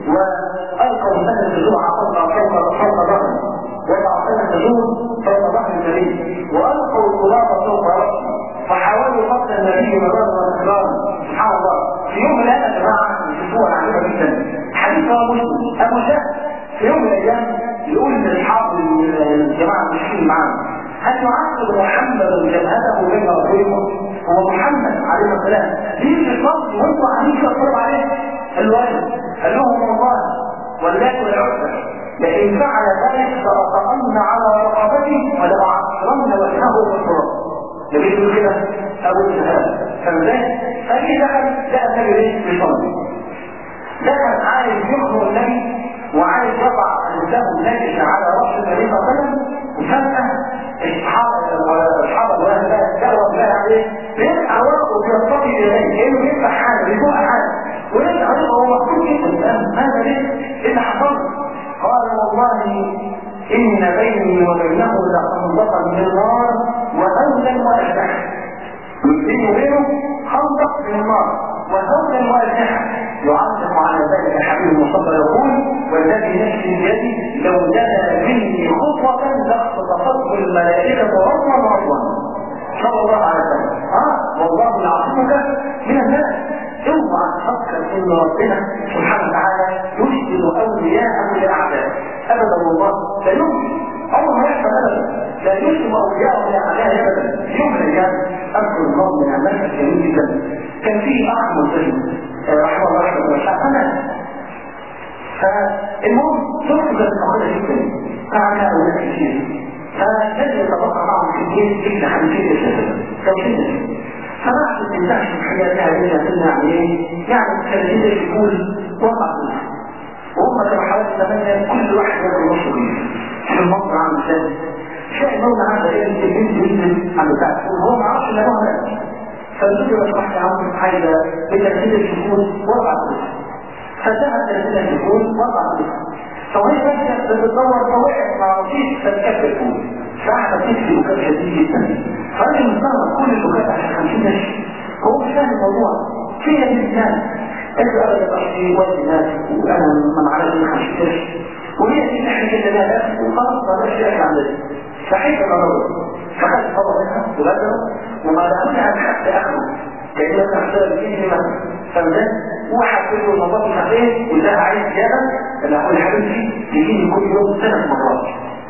وألقوا سنة الجوع فوق فوق فوق ظهره وضع سنة الجنود فوق ظهر النبي وألقوا الغلام فوق رأسه فحاولوا قتل النبي مرارا وتكرارا سبحان الله في يوم من الأيام يا جماعة شوفوها عجيبة جدا حديث رواه مسلم أبو جهل في يوم من الأيام يقول لأصحاب الجماعة المشركين معاه هل يعقد محمد جبهته بين رجلكم هو محمد عليه السلام دي في الفصل وانتوا قاعدين تتفرجوا عليه الوالد قال لهم والله واللات والعزى لئن فعل ذلك لأطأن على رقبته ولأعصرن وجهه في التراب نبي يقول كده أبو الشهادة فازاي؟ فجي دخل لقى النبي ليه بيصلي دخل عايز يخرج النبي وعايز يضع لسانه النجس على رأس النبي صلى الله عليه وسلم وفجأة الصحابة الصحابة الواحد بقى جرب بقى عليه بيسعى ورقه وبيرتقي إليه كأنه بيفتح حاجة بيفوق حاجة ويرجع يبقى هو مكتوب جدا ماذا ليه؟ قال والله إن بيني وبينه لخندقا من نار وهولا وأجنحة بيني وبينه خندق من النار وهولا وأجنحة يعلق على ذلك الحبيب المصطفى يقول والذي نفسي بيدي لو دنا مني خطوة لاختطفته الملائكة رضوا ورضوا صلى الله عليه وسلم اه والله يعصمك من الناس اوعى تفكر ان ربنا سبحانه وتعالى يشبه اولياءه لاعدائه ابدا والله لا يمكن عمر ما يحصل ابدا لا يشبه اولياءه لاعدائه ابدا يوم من الايام اذكر الله من المشهد جميل جدا كان في اخ مسلم رحمه الله رحمه الله انا فالمهم شفت كانت مخلة جدا قاعد اولاد كتير فالذي يتبقى معهم في الجيش ابن حنفية الشهر توحيد فراح تستمتعش الحياة لها ليها سنة يعني ايه؟ يعني كان يقول وضع فلوس وهم كانوا حوالي ثمانية كل واحد ياكل نص رغيف في المصنع عامل ازاي؟ شايف مولى عنده ايه البنت بنت عند بتاع هو ما عرفش ان ابوها مات فالزوجة لو سمحت يا عم عايزة بتنزيل الشهور وضع فلوس فذهب تنزيل الشهور وضع فلوس فوهي كانت بتدور فوقعت مع رصيد فتكفر الفول فاحنا تكفي بكاء شديد جدا فراجل مستغرب كل البكاء عشان 50 قرش هو مش فاهم الموضوع فين الانسان قال له ابدا تقصي والدي الناس وانا ما معرفش 50 قرش وهي دي احنا كده لا وخلاص ما بقاش يحكي عن ذلك فحيث الرجل فخد الفضل منها وبدأ وما دخلها حتى اخره كأنه كان حساب فيه مثلا فمزاد وحسب له المطاف الحقيقي وده عايز زيادة اللي هقول حبيبتي يجيني كل يوم ثلاث مرات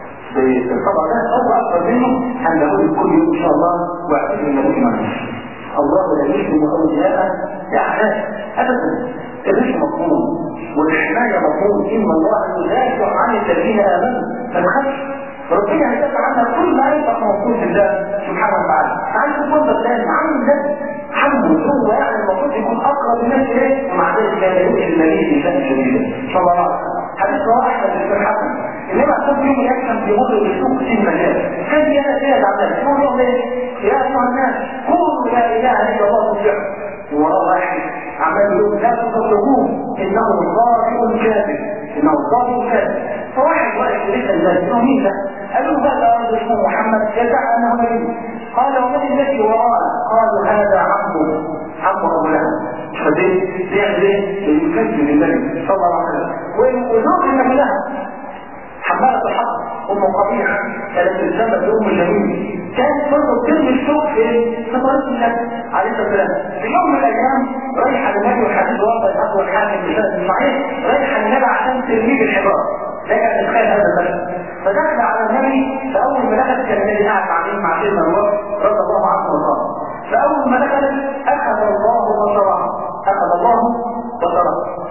بالطبع ده أو أكبر منه هنقول كل يوم إن شاء الله واعتبر النبي معلش الله لا يشبه أولياء لأحداث أبدا الرزق مفهوم والحماية مفهوم إن الله يدافع عن الذين آمنوا ما تخافش ربنا هيدافع عنها كل ما يبقى موجود في الله سبحانه وتعالى عايز تفضل تاني عامل ده حمد هو يعني المفروض يكون اقرب الناس اليه ومع ذلك كان يؤتي النبي في شان شديده صلى الله عليه وسلم حديث واحد من الشيخ حسن انما كل يوم يكتب في مر بالسوق في المجال كان يا سيد عبد الله يقول لهم ايه يا ايها الناس قولوا لا اله الا الله تفلحوا وراه واحد عمال يقول لا تصدقوه انه ظالم كاذب انه ظالم كاذب فواحد واقف يسال الناس انه مين ده؟ قال له هذا رجل اسمه محمد يدعي انه نبي قال ومن الذي وراءه؟ قالوا هذا عمه عمه ابو لهب فدي بيعمل ايه؟ يكذب النبي صلى الله عليه وسلم ويقولون ان ابو لهب حمالة الحق ام قبيحة كانت تسمى بام جميل كانت برضه بترمي الشوك في في طريق النبي عليه الصلاه والسلام في يوم من الايام رايحه للنبي والحديث واضح الاخوه الحاكم بسند صحيح رايحه للنبي عشان ترميه بالحجاره لكن تتخيل هذا المشهد فدخل على النبي فاول ما دخل كان النبي قاعد مع مين مع سيدنا الله رضي الله عنه وارضاه فاول ما دخل اخذ الله بصره اخذ الله بصره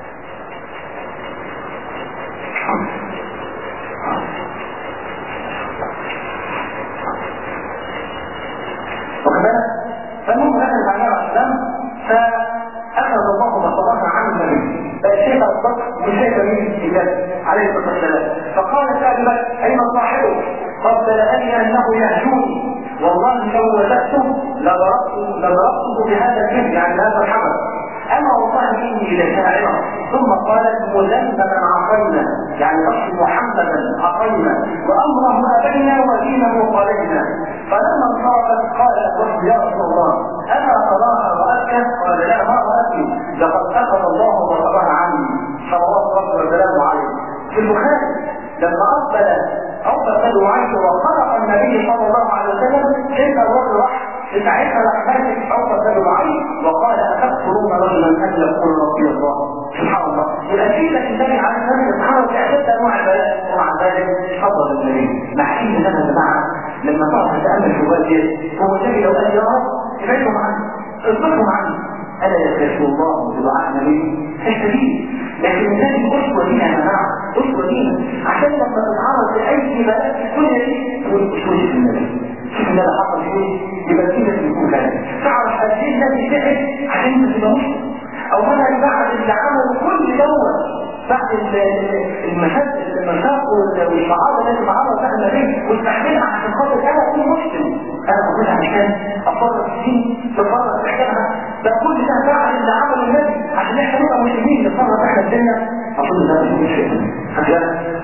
وكذلك فالمهم دخل مع النبي عليه السلام فاخذ الله بصرها عن النبي فالشيخ الصدق بشيء مين النبي عليه الصلاه والسلام فقال سالم اين صاحبك؟ قال بلغني انه يهجوني والله لو وجدته لضربته لضربته بهذا الجهد يعني بهذا الحمل اما والله اني لشاعره ثم قالت مذنبا عقينا يعني نص محمدا عقينا وامره ابينا ودينه قالينا فلما انصرفت قالت وحي يا رسول الله اما تراها راتك قال لا ما راتني لقد اخذ الله بصرها عني صلوات ربي وسلامه عليه في البخاري لما اقبل اقبل وعيش وخلق النبي صلى الله عليه وسلم كيف الرجل راح ساعتها راح ماسك عقبه بن معين وقال اتذكرون رجلا ان يقول ربي الله سبحان الله والاكيد النبي عليه الصلاه والسلام سبحانه وتعالى انواع البلاء ومع ذلك فضل النبي مع ان انا يا جماعه لما تقعد تتامل في الوالد هو النبي لو قال يا رب ابعدهم عني اصبرهم عني الا يكفي الله بدعاء النبي تستفيد لكن النبي اسوه لينا يا جماعه اسوه لينا عشان لما تتعرض لاي بلاء في الدنيا دي تقول مش وجه النبي شوف اللي حصل فيه يبقى كده يكون كده تعرف قد ايه النبي تعب عشان انت تبقى مسلم او انا بعد اللي عمله كل دوت بعد المشاق المشاق والمعارضه التي معرض لها النبي واستحملها عشان خاطر انا اكون مسلم انا بقولها عشان افرط في الدين تفرط في احكامها ده كل ده بعد اللي عمله النبي عشان احنا نبقى مسلمين نفرط احنا الدنيا اظن ده مش شيء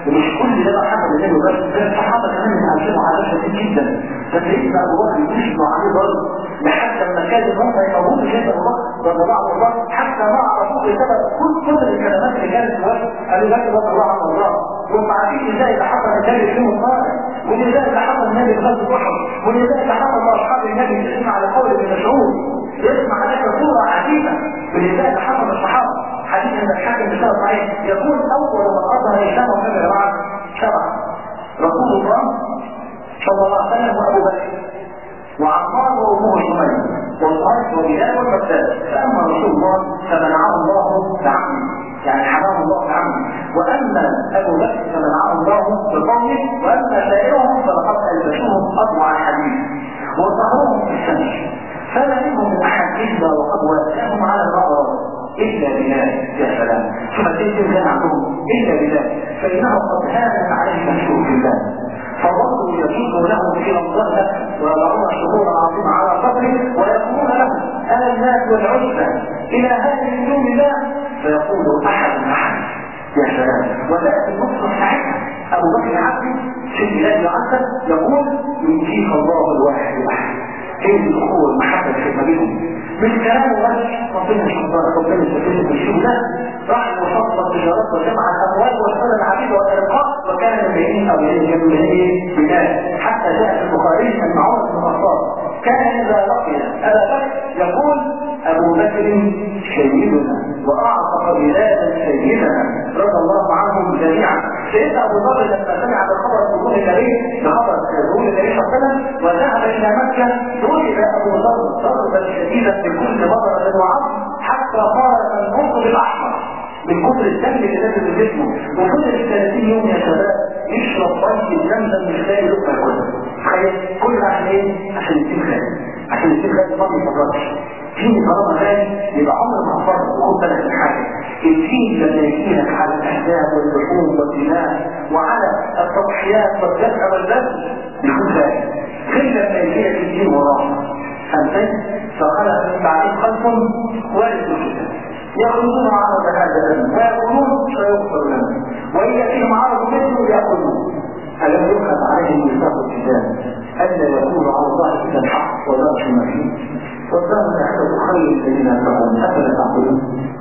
رضي الله عنه الله حتى ما عرفوه بسبب كل كل الكلمات اللي كانت في وجهه قالوا بكر رضي الله عنه الله وهم عارفين ازاي اللي حصل النبي في يوم الصالح وازاي اللي حصل النبي في غزوه احد وازاي اللي حصل لاصحاب النبي تسمع على قول ابن مسعود يسمع لك صوره عجيبه ولذلك اللي حصل الصحابه حديث ان الحاكم بسبب صحيح يقول اول من اظهر الاسلام وكان يا جماعه شرع رسول الله صلى الله عليه وسلم وابو بكر وعمار وامه سميه والصالح وبلال والمقداد فاما رسول الله فمنعه الله بعمه يعني حرام الله بعمه واما ابو بكر فمنعه الله بقوله واما سائرهم فلقد البسوهم اضوع الحديث وظهرهم في الشمس فما منهم من احد الا وقد واساهم على الغضب الا بلال يا سلام ثم تلك كان عندهم الا بلال فانه قد هانت عليه مشهور في الله فظلوا يجوز له في الظهر ويضعون شهورا عظيمه على صدره ويقولون له انا الناس والعزة الى هذه من دون الله فيقول احد احد يا سلام وتاتي النصر ساعتها ابو بكر عبدي في بلاد العسل يقول ينجيك الله الواحد الاحد ايه الاخوه المحبه في بينهم مش كلام بس ربنا سبحانه ربنا سبحانه بالشيء لا راح وفصل التجارات وجمع الاموال واشترى العبيد والارقاء وكان من بين او من بين بلاد حتى جاء في البخاري ان عمر بن الخطاب كان اذا لقي ابا بكر يقول ابو بكر سيدنا واعتق بلادا سيدنا رضي الله عنهم جميعا سيدنا ابو بكر لما سمع بخبر ظهور النبي بخبر ظهور النبي صلى الله عليه وسلم وذهب الى مكه ضرب ابو ذر ضربا شديدا بكل بطره وعظم حتى صار النصر الاحمر من كتر الدم اللي نازل من جسمه وفضل 30 يوم يا شباب يشرب طيب زمزم مش لاقي لقمه كله تخيل كل ده عشان ايه؟ عشان يسيب غالي عشان يسيب غالي ما بيفرطش فيه طالما غالي يبقى عمر ما هفرط وخد بالك من حاجه الفيل لما يجيلك على الاحزاب واللحوم والدماء وعلى التضحيات والدفع والبذل يكون غالي غير لما يجيلك الدين وراه فهمت؟ فخلق من بعدين خلف وارث الكتاب يأخذون عرض هذا الذنب ويقولون سيغفر لنا وإن يأتيهم عرض مثله يأخذون ألم يؤخذ عليهم ميثاق الكتاب ألا يكون على الله إلا الحق ولا ما فيه والدار الآخرة خير الذين يتقون أفلا تعقلون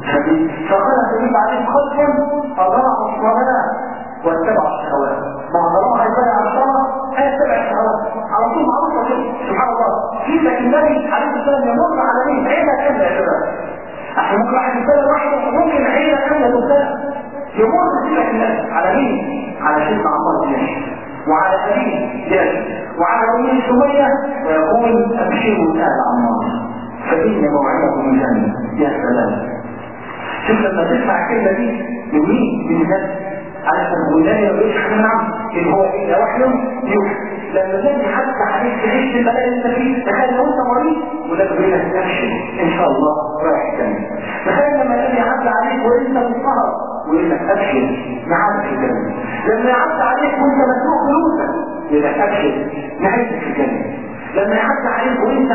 فخلق من بعدهم خلفا أضاعوا الصلاة واتبعوا الشهوات ما طالما هيتبع الصلاة هيتبع الشهوات على طول معروفة كده سبحان الله في لكن النبي عليه السلام يمر على مين عيلة كاملة يا شباب عشان ممكن واحد يسلم واحدة ممكن عيلة كاملة تسلم يمر سيدك الناس على مين؟ على سيدنا عمار بن ياسر وعلى أبيه ياسر وعلى أمه سمية ويقول أبشروا آل عمار فإن موعدكم الجنة يا سلام شوف لما تسمع الكلمة دي يمين بالناس علشان والنبي ما بيقولش حاجة نعم إن هو إلا وحي يوحى لما النبي حتى عليك تعيش في البلد اللي انت فيه تخيل لو انت مريض وده بيقول لك ابشر ان شاء الله رايح الجنة تخيل لما النبي يعدي عليك وانت مضطهد ويقول لك ابشر نعمك في الجنة لما يعدي عليك وانت مسروق فلوسك يقول لك ابشر نعيشك في الجنة لما يعدي عليك وانت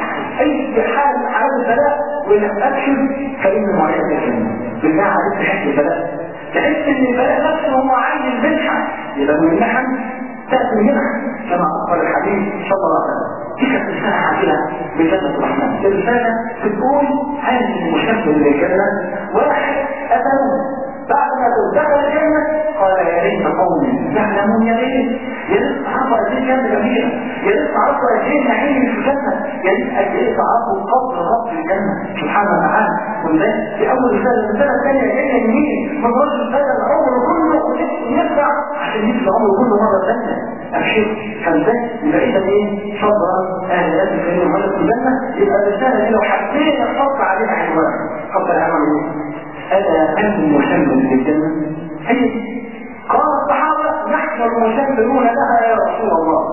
اي حال من حالات البلاء ويقول لك ابشر فان معيشك الجنة بالله عليك تحس البلاء تحس ان البلاء نفسه هو عين المنحة يبقى من المحن تأتي منها كما أخبر الحديث صلى الله عليه وسلم تلك الرسالة عادلة بجنة الرحمن الرسالة بتقول هذه المشبه للجنة واحد أتوا بعد ما دخل الجنة قال يا ريت قومي يعلمون يا ريت يا ريت تعرفوا قد ايه جنة جميلة يا ريت تعرفوا قد ايه نعيم في الجنة يا ريت قد ايه تعرفوا قدر رب الجنة سبحانه وتعالى وده في أول رسالة الرسالة الثانية جاية يمين من رجل بدل عمره كله ويرجع عشان يجي عمره كله مرة ثانية أبشر فده يبقى إذا إيه صبر أهل الناس الكريم مرة في الجنة يبقى الرسالة دي لو حبينا نحط عليها عنوان قبل العمل إيه ألا أنتم مسلم للجنة؟ هي قال الصحابة نحن المسلمون لها يا رسول الله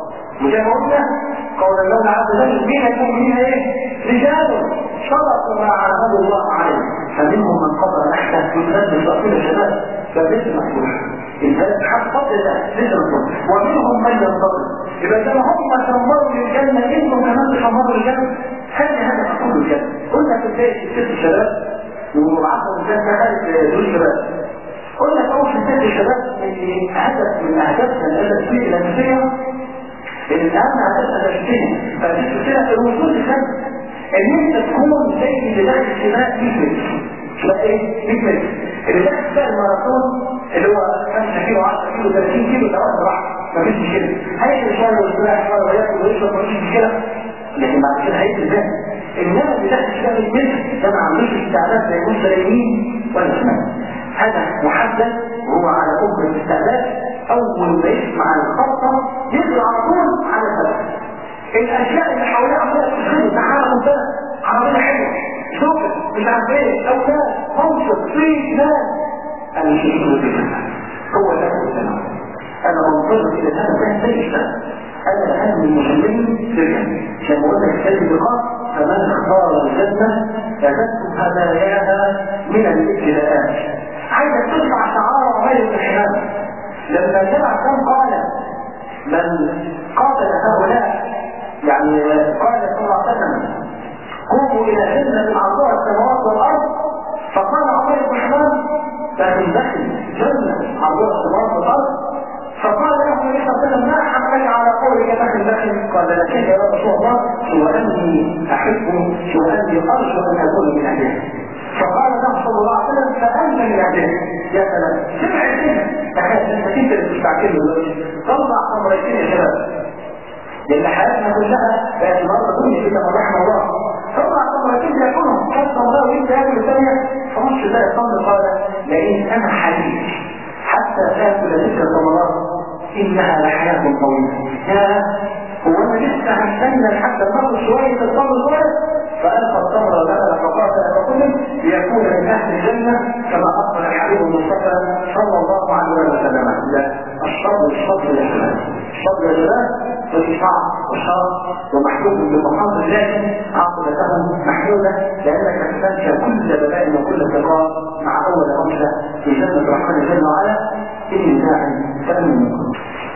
مجمعنا قول الله عز وجل بينكم من ايه؟ رجال صدقوا ما عاهدوا الله عليه فمنهم من قضى نحته يتلبس رسول الشباب فليس مفتوح البلد حق فضل الله ليس مفتوح ومنهم من ينتظر يبقى زي ما هم شمروا للجنة انتم كمان تشمروا للجنة هل هذا مقصود الجنة قلنا في بداية ست الشباب ومبعثة الإنسان دخلت دول شباب قلنا في أول ست الشباب إن هدف من أهدافنا الأساسية الأساسية إن الأهم هدفنا الأساسية فالأساسية في الوصول للجنة ان انت تكون زي اللي داخل سباق 100 متر سباق ايه؟ 100 متر اللي داخل سباق الماراثون اللي هو 5 كيلو 10 كيلو 30 كيلو ده واحد راح مفيش مشكله هيجري شويه ويستريح شويه وياكل ويشرب مفيش مشكله لكن بعد كده هيجري تاني انما اللي داخل سباق 100 متر ده ما عندوش استعداد لا يكون لا يمين ولا شمال هذا محدد وهو على قبر الاستعداد اول ما يسمع الخطه يجري على طول على السبب الاشياء اللي حواليه عماله تشغله تعالى منتهى عربيه حلوه شغل مش عارف ايه اولاد منصب في ناس انا مش هيكون في هو ده السماء انا منتظر الى هذا ده زي الشمس انا الان من مجمعين في الجنه عشان بقول لك هذه اللقاء فمن اختار الجنه فزدت هداياها من الابتلاءات عايزك تسمع شعار عمير بن حمام لما سمع كم قال من قاتل هؤلاء يعني قال صلى الله عليه وسلم قوموا الى جنة عرضها السماوات والارض فقال عمر بن حمام لكن دخل جنة عرضها السماوات والارض فقال له النبي صلى الله عليه وسلم ما حملك على قولك دخل دخل قال لكن يا رسول الله سوى اني احب سوى اني ارجو ان اكون من اهلها فقال له صلى الله عليه وسلم فانت من اهلها يا سلام سمع الكلمه تخيل انت انت اللي بتستعجل دلوقتي طلع تمرتين يا شباب لان حياتنا كلها بقت النهارده دنيا كده من رحم الله طلع تمرتين ياكلهم حتى الله وانت ياكل الثانيه فمش ده الصمد قال لئن انا حديث حتى تاكل تلك الثمرات انها لحياه طويله يا هو انا لسه هستنى لحد ما اخد شويه الصمد شويه فألقى التمر ودخل فقاتل فقتل ليكون من أهل الجنة كما أخبر الحبيب المصطفى صلى الله عليه وسلم لا الصبر الصبر يا شباب الصبر يا شباب وشفاع وشرف ومحبوب بمحاضر لكن عاقبته محمودة لأنك تستنشى كل بلاء وكل ثقاء مع أول رمشة في جنة الرحمن جل وعلا إني داعي فأمن منكم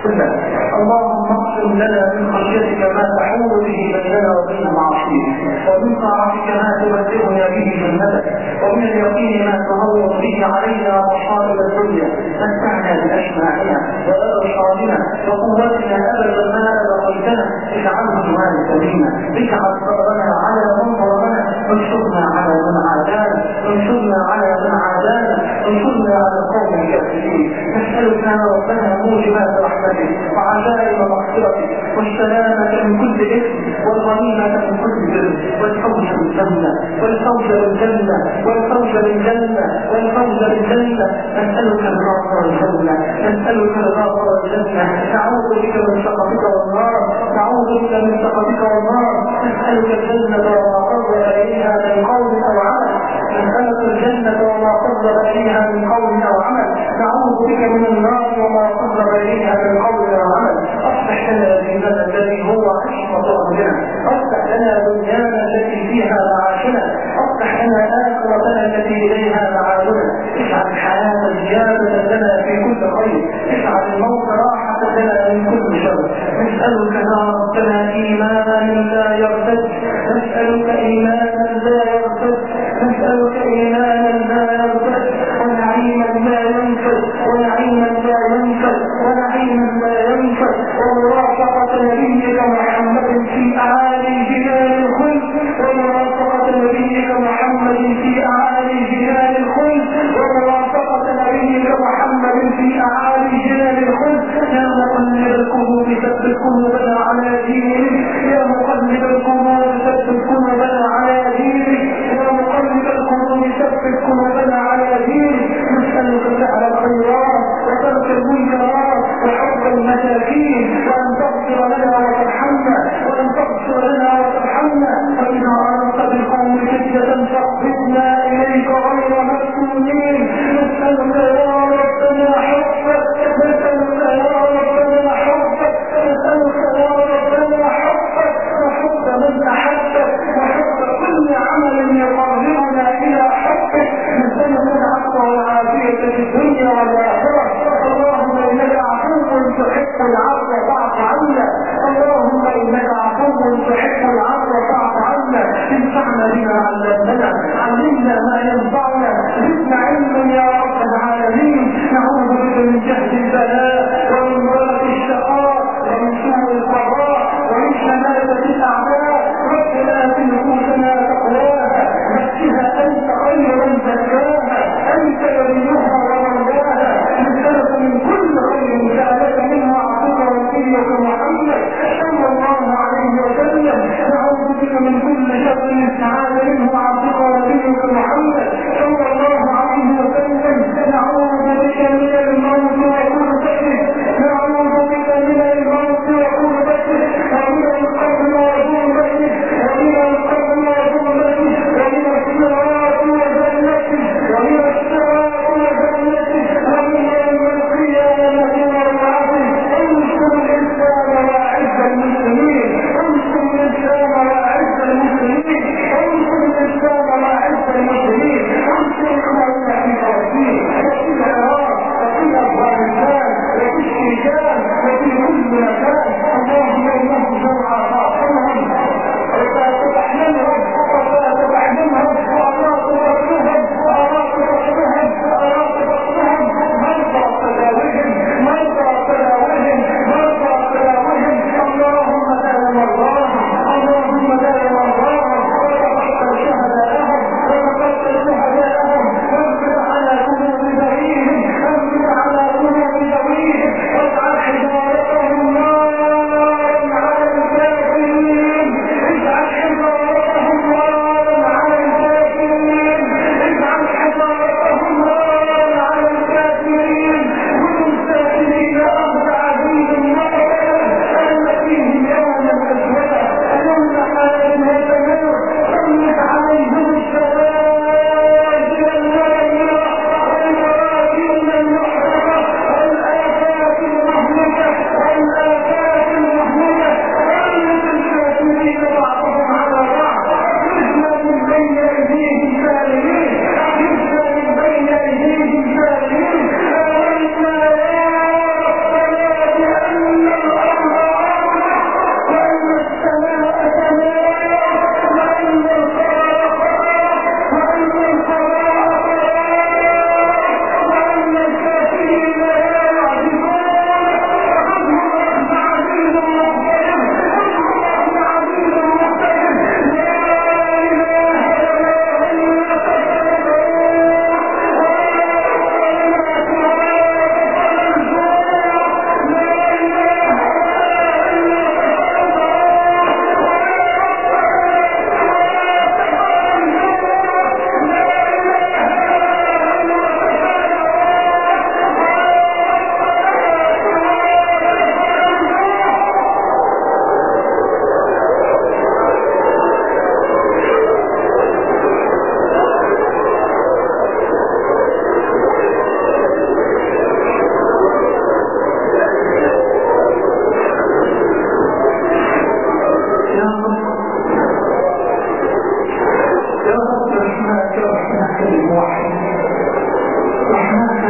اللهم اقسم لنا من خشيتك ما تحول به بيننا وبين معصيتك ومن طاعتك ما تبلغنا به جنتك ومن اليقين ما تهون به علينا مصائب الدنيا متعنا باسماعنا وابصارنا وقوتنا ابدا ما ابقيتنا اجعله الوارث منا اجعل صبرنا على من ظلمنا وانصرنا على من عادانا وانصرنا على من عادانا وانصرنا على القوم الكافرين نسالك يا ربنا موجبات رحمتك وعجائب مغفرتك والسلامة من كل إثم والغنيمة من كل بر والفوز بالجنة والفوز بالجنة والفوز بالجنة والفوز بالجنة نسألك الغفر الجنة نسألك الغفر الجنة نعوذ بك من سخطك والنار نعوذ بك من سخطك والنار نسألك الجنة وما قرب إليها من قول أو عمل نسألك الجنة وما قرب إليها من قول أو عمل نعوذ بك من النار وما قرب إليها من قول أو عمل أصلح لنا ديننا الذي هو عصمة أمرنا أصلح لنا دنيانا التي فيها معاشنا أصلح لنا آخرتنا التي إليها معادنا اجعل الحياة زيادة لنا في كل خير اجعل الموت راحة لنا من كل شر نسألك يا ربنا إيمانا لا يرتد نسألك إيمانا لا يرتد نسألك إيمانا لا يرتد ونعيما لا ينفد ونعيما لا ينفد ونعيما لا ينفد ومرافقة نبيك محمد في أعالي جبال الخلد ومرافقة نبيك محمد في أعالي جبال الخلد ومرافقة نبيك محمد في أعالي جبال الخلد يا مقلب القلوب ثبت قلوبنا على دينك يا مقلب القلوب ثبت قلوبنا على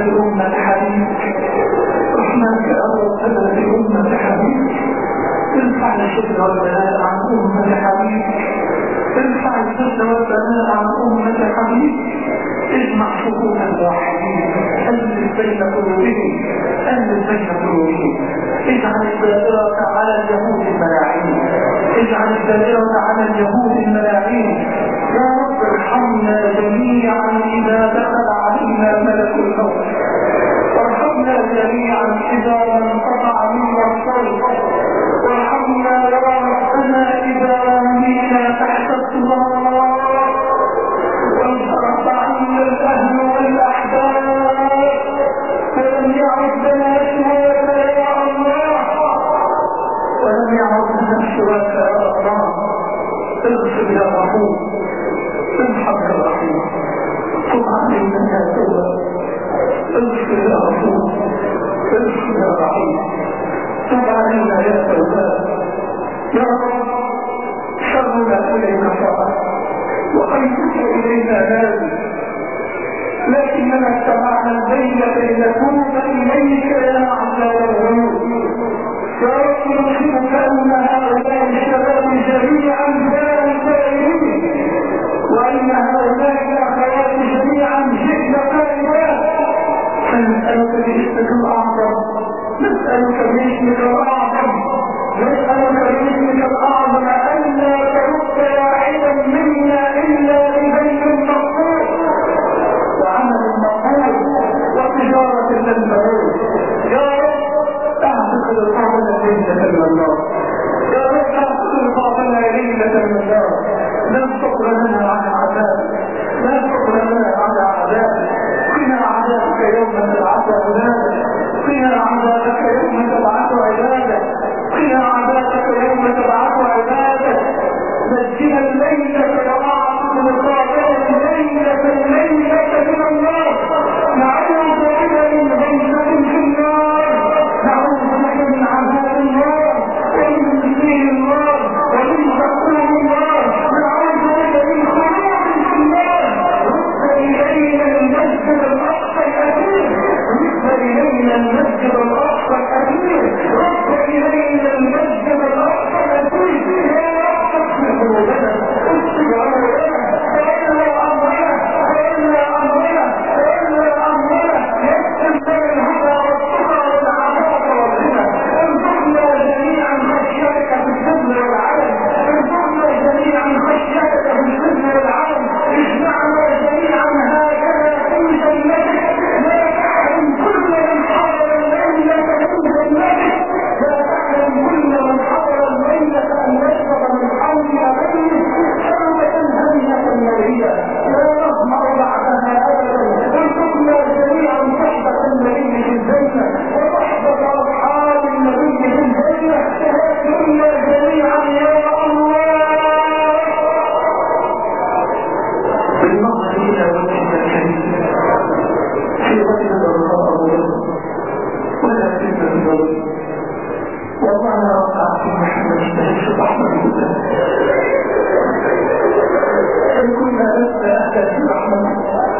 بأمة حبيبك رحمنك أردتنا بأمة حبيبك ارفع الشد والبلاء عن أمة حبيبك ارفع الشد والبلاء عن أمة حبيبك اجمع صفوف الواحدين ألف بين قلوبهم ألف بين قلوبهم اجعل الدائرة على اليهود الملاعين اجعل الدائرة على اليهود الملاعين يا رب ارحمنا جميعا إذا دخل علينا ملك الموت وارحمنا جميعا إذا لم انقطع منا الصوت وارحمنا يا ربنا إذا رمينا تحت التراب وانصرف عنا الأهل والأحباب فلم يعد لنا سواك يا الله ولم يعد لنا سواك يا الله اغفر يا رحوم ارحم يا رحيم تب علينا يا تواب اغفر يا رحوم اغفر يا رحيم تب علينا يا تواب يا رب شرنا اليك فقط وخيرك الينا نادي لكننا اتبعنا الليل كي نتوب اليك يا عبد الغيوب يا رب نشهدك ان هؤلاء الشباب جميعا كانوا تائبين وان هؤلاء الاخوات جميعا جئن تائبات فنسالك باسمك الاعظم نسالك باسمك الاعظم نسالك باسمك الاعظم الا ترد واحدا منا الا ببيت مقبول وعمل مقبول وتجاره لن تموت يا رب اعتق رقابنا ليله من النار يا رب اعتق رقابنا ليله من النار لا صبر لنا على عذاب لا صبر لنا على عذاب قنا عذابك يوم تبعث عبادك قنا عذابك يوم تبعث عبادك قنا عذابك يوم تبعث عبادك نجنا الليلة وأعطنا مقابلة الليلة الليلة من النار نعوذ بك من غمزة في النار نعوذ بك من عذاب النار ومن مسير النار ومن تقوم النار نعوذ بك من خروج في النار رد إلينا المسجد الأقصى الأثير رد إلينا المسجد الأقصى الأثير رد إلينا المسجد الأقصى الأثير يا رب اغفر ذنوبنا اغفر عمرنا تولى أمرنا تولى أمرنا تولى أمرنا يسر لنا الهدى والتقى والعفاف والغنى ارزقنا جميعا خشيتك في السر والعلم ارزقنا جميعا خشيتك في السر والعلم اجمعنا جميعا هكذا في جنتك لا تحرم كل من حضر الليلة من جنتك لا تحرم كل من حضر الليلة أن يشرب من حول أبيه شربة هنية مرية لا نظمأ بعدها أبدا ارزقنا جميعا صحبة النبي في الجنة وصحبة أصحاب النبي في الجنة اهدنا جميعا يا الله بالنظر إلى وجهك الكريم في وجه الله ولا كلمة الوجه والله أنا وقعت في محمد استهدف رحمة الله إن كنا لسه أهدى في رحمة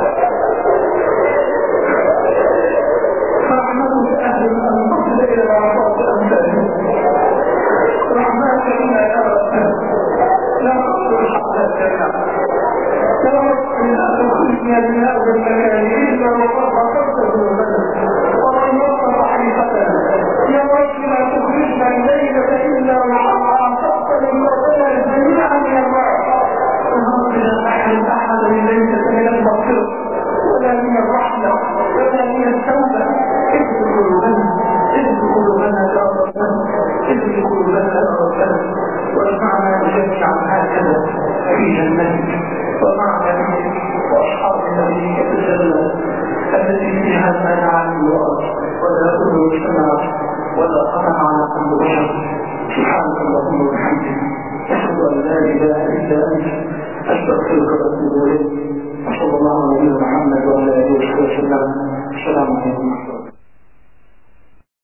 فرحمته أهل أن تصل إلى عصاة أمثاله رحمتك إنا يا رب لا تقصر حق الجنة يا رب إن أخرجنا من هذا المكان إلا وقد غفرت ذنوبنا وغيرت صحيفتنا يا رب لا تخرجنا الليلة إلا وقد عاصفت ذنوبنا جميعا يا رب اللهم لا تحرم أحدا الليلة من المغفرة ولا من الرحمة ولا من التوبة اهد قلوبنا اهد قلوبنا يا ربنا اهد قلوبنا يا ربنا وارفعنا جميعا هكذا في جنتك ومع نبيك واصحاب نبيك في الجنه التي فيها ما نعلم الارض ولا كل مجتمع ولا قطع على كل بشر سبحانك اللهم وبحمدك اشهد ان لا اله الا انت استغفرك واتوب اليك وصلى الله على نبينا محمد وعلى اله وصحبه وسلم السلام عليكم ورحمه الله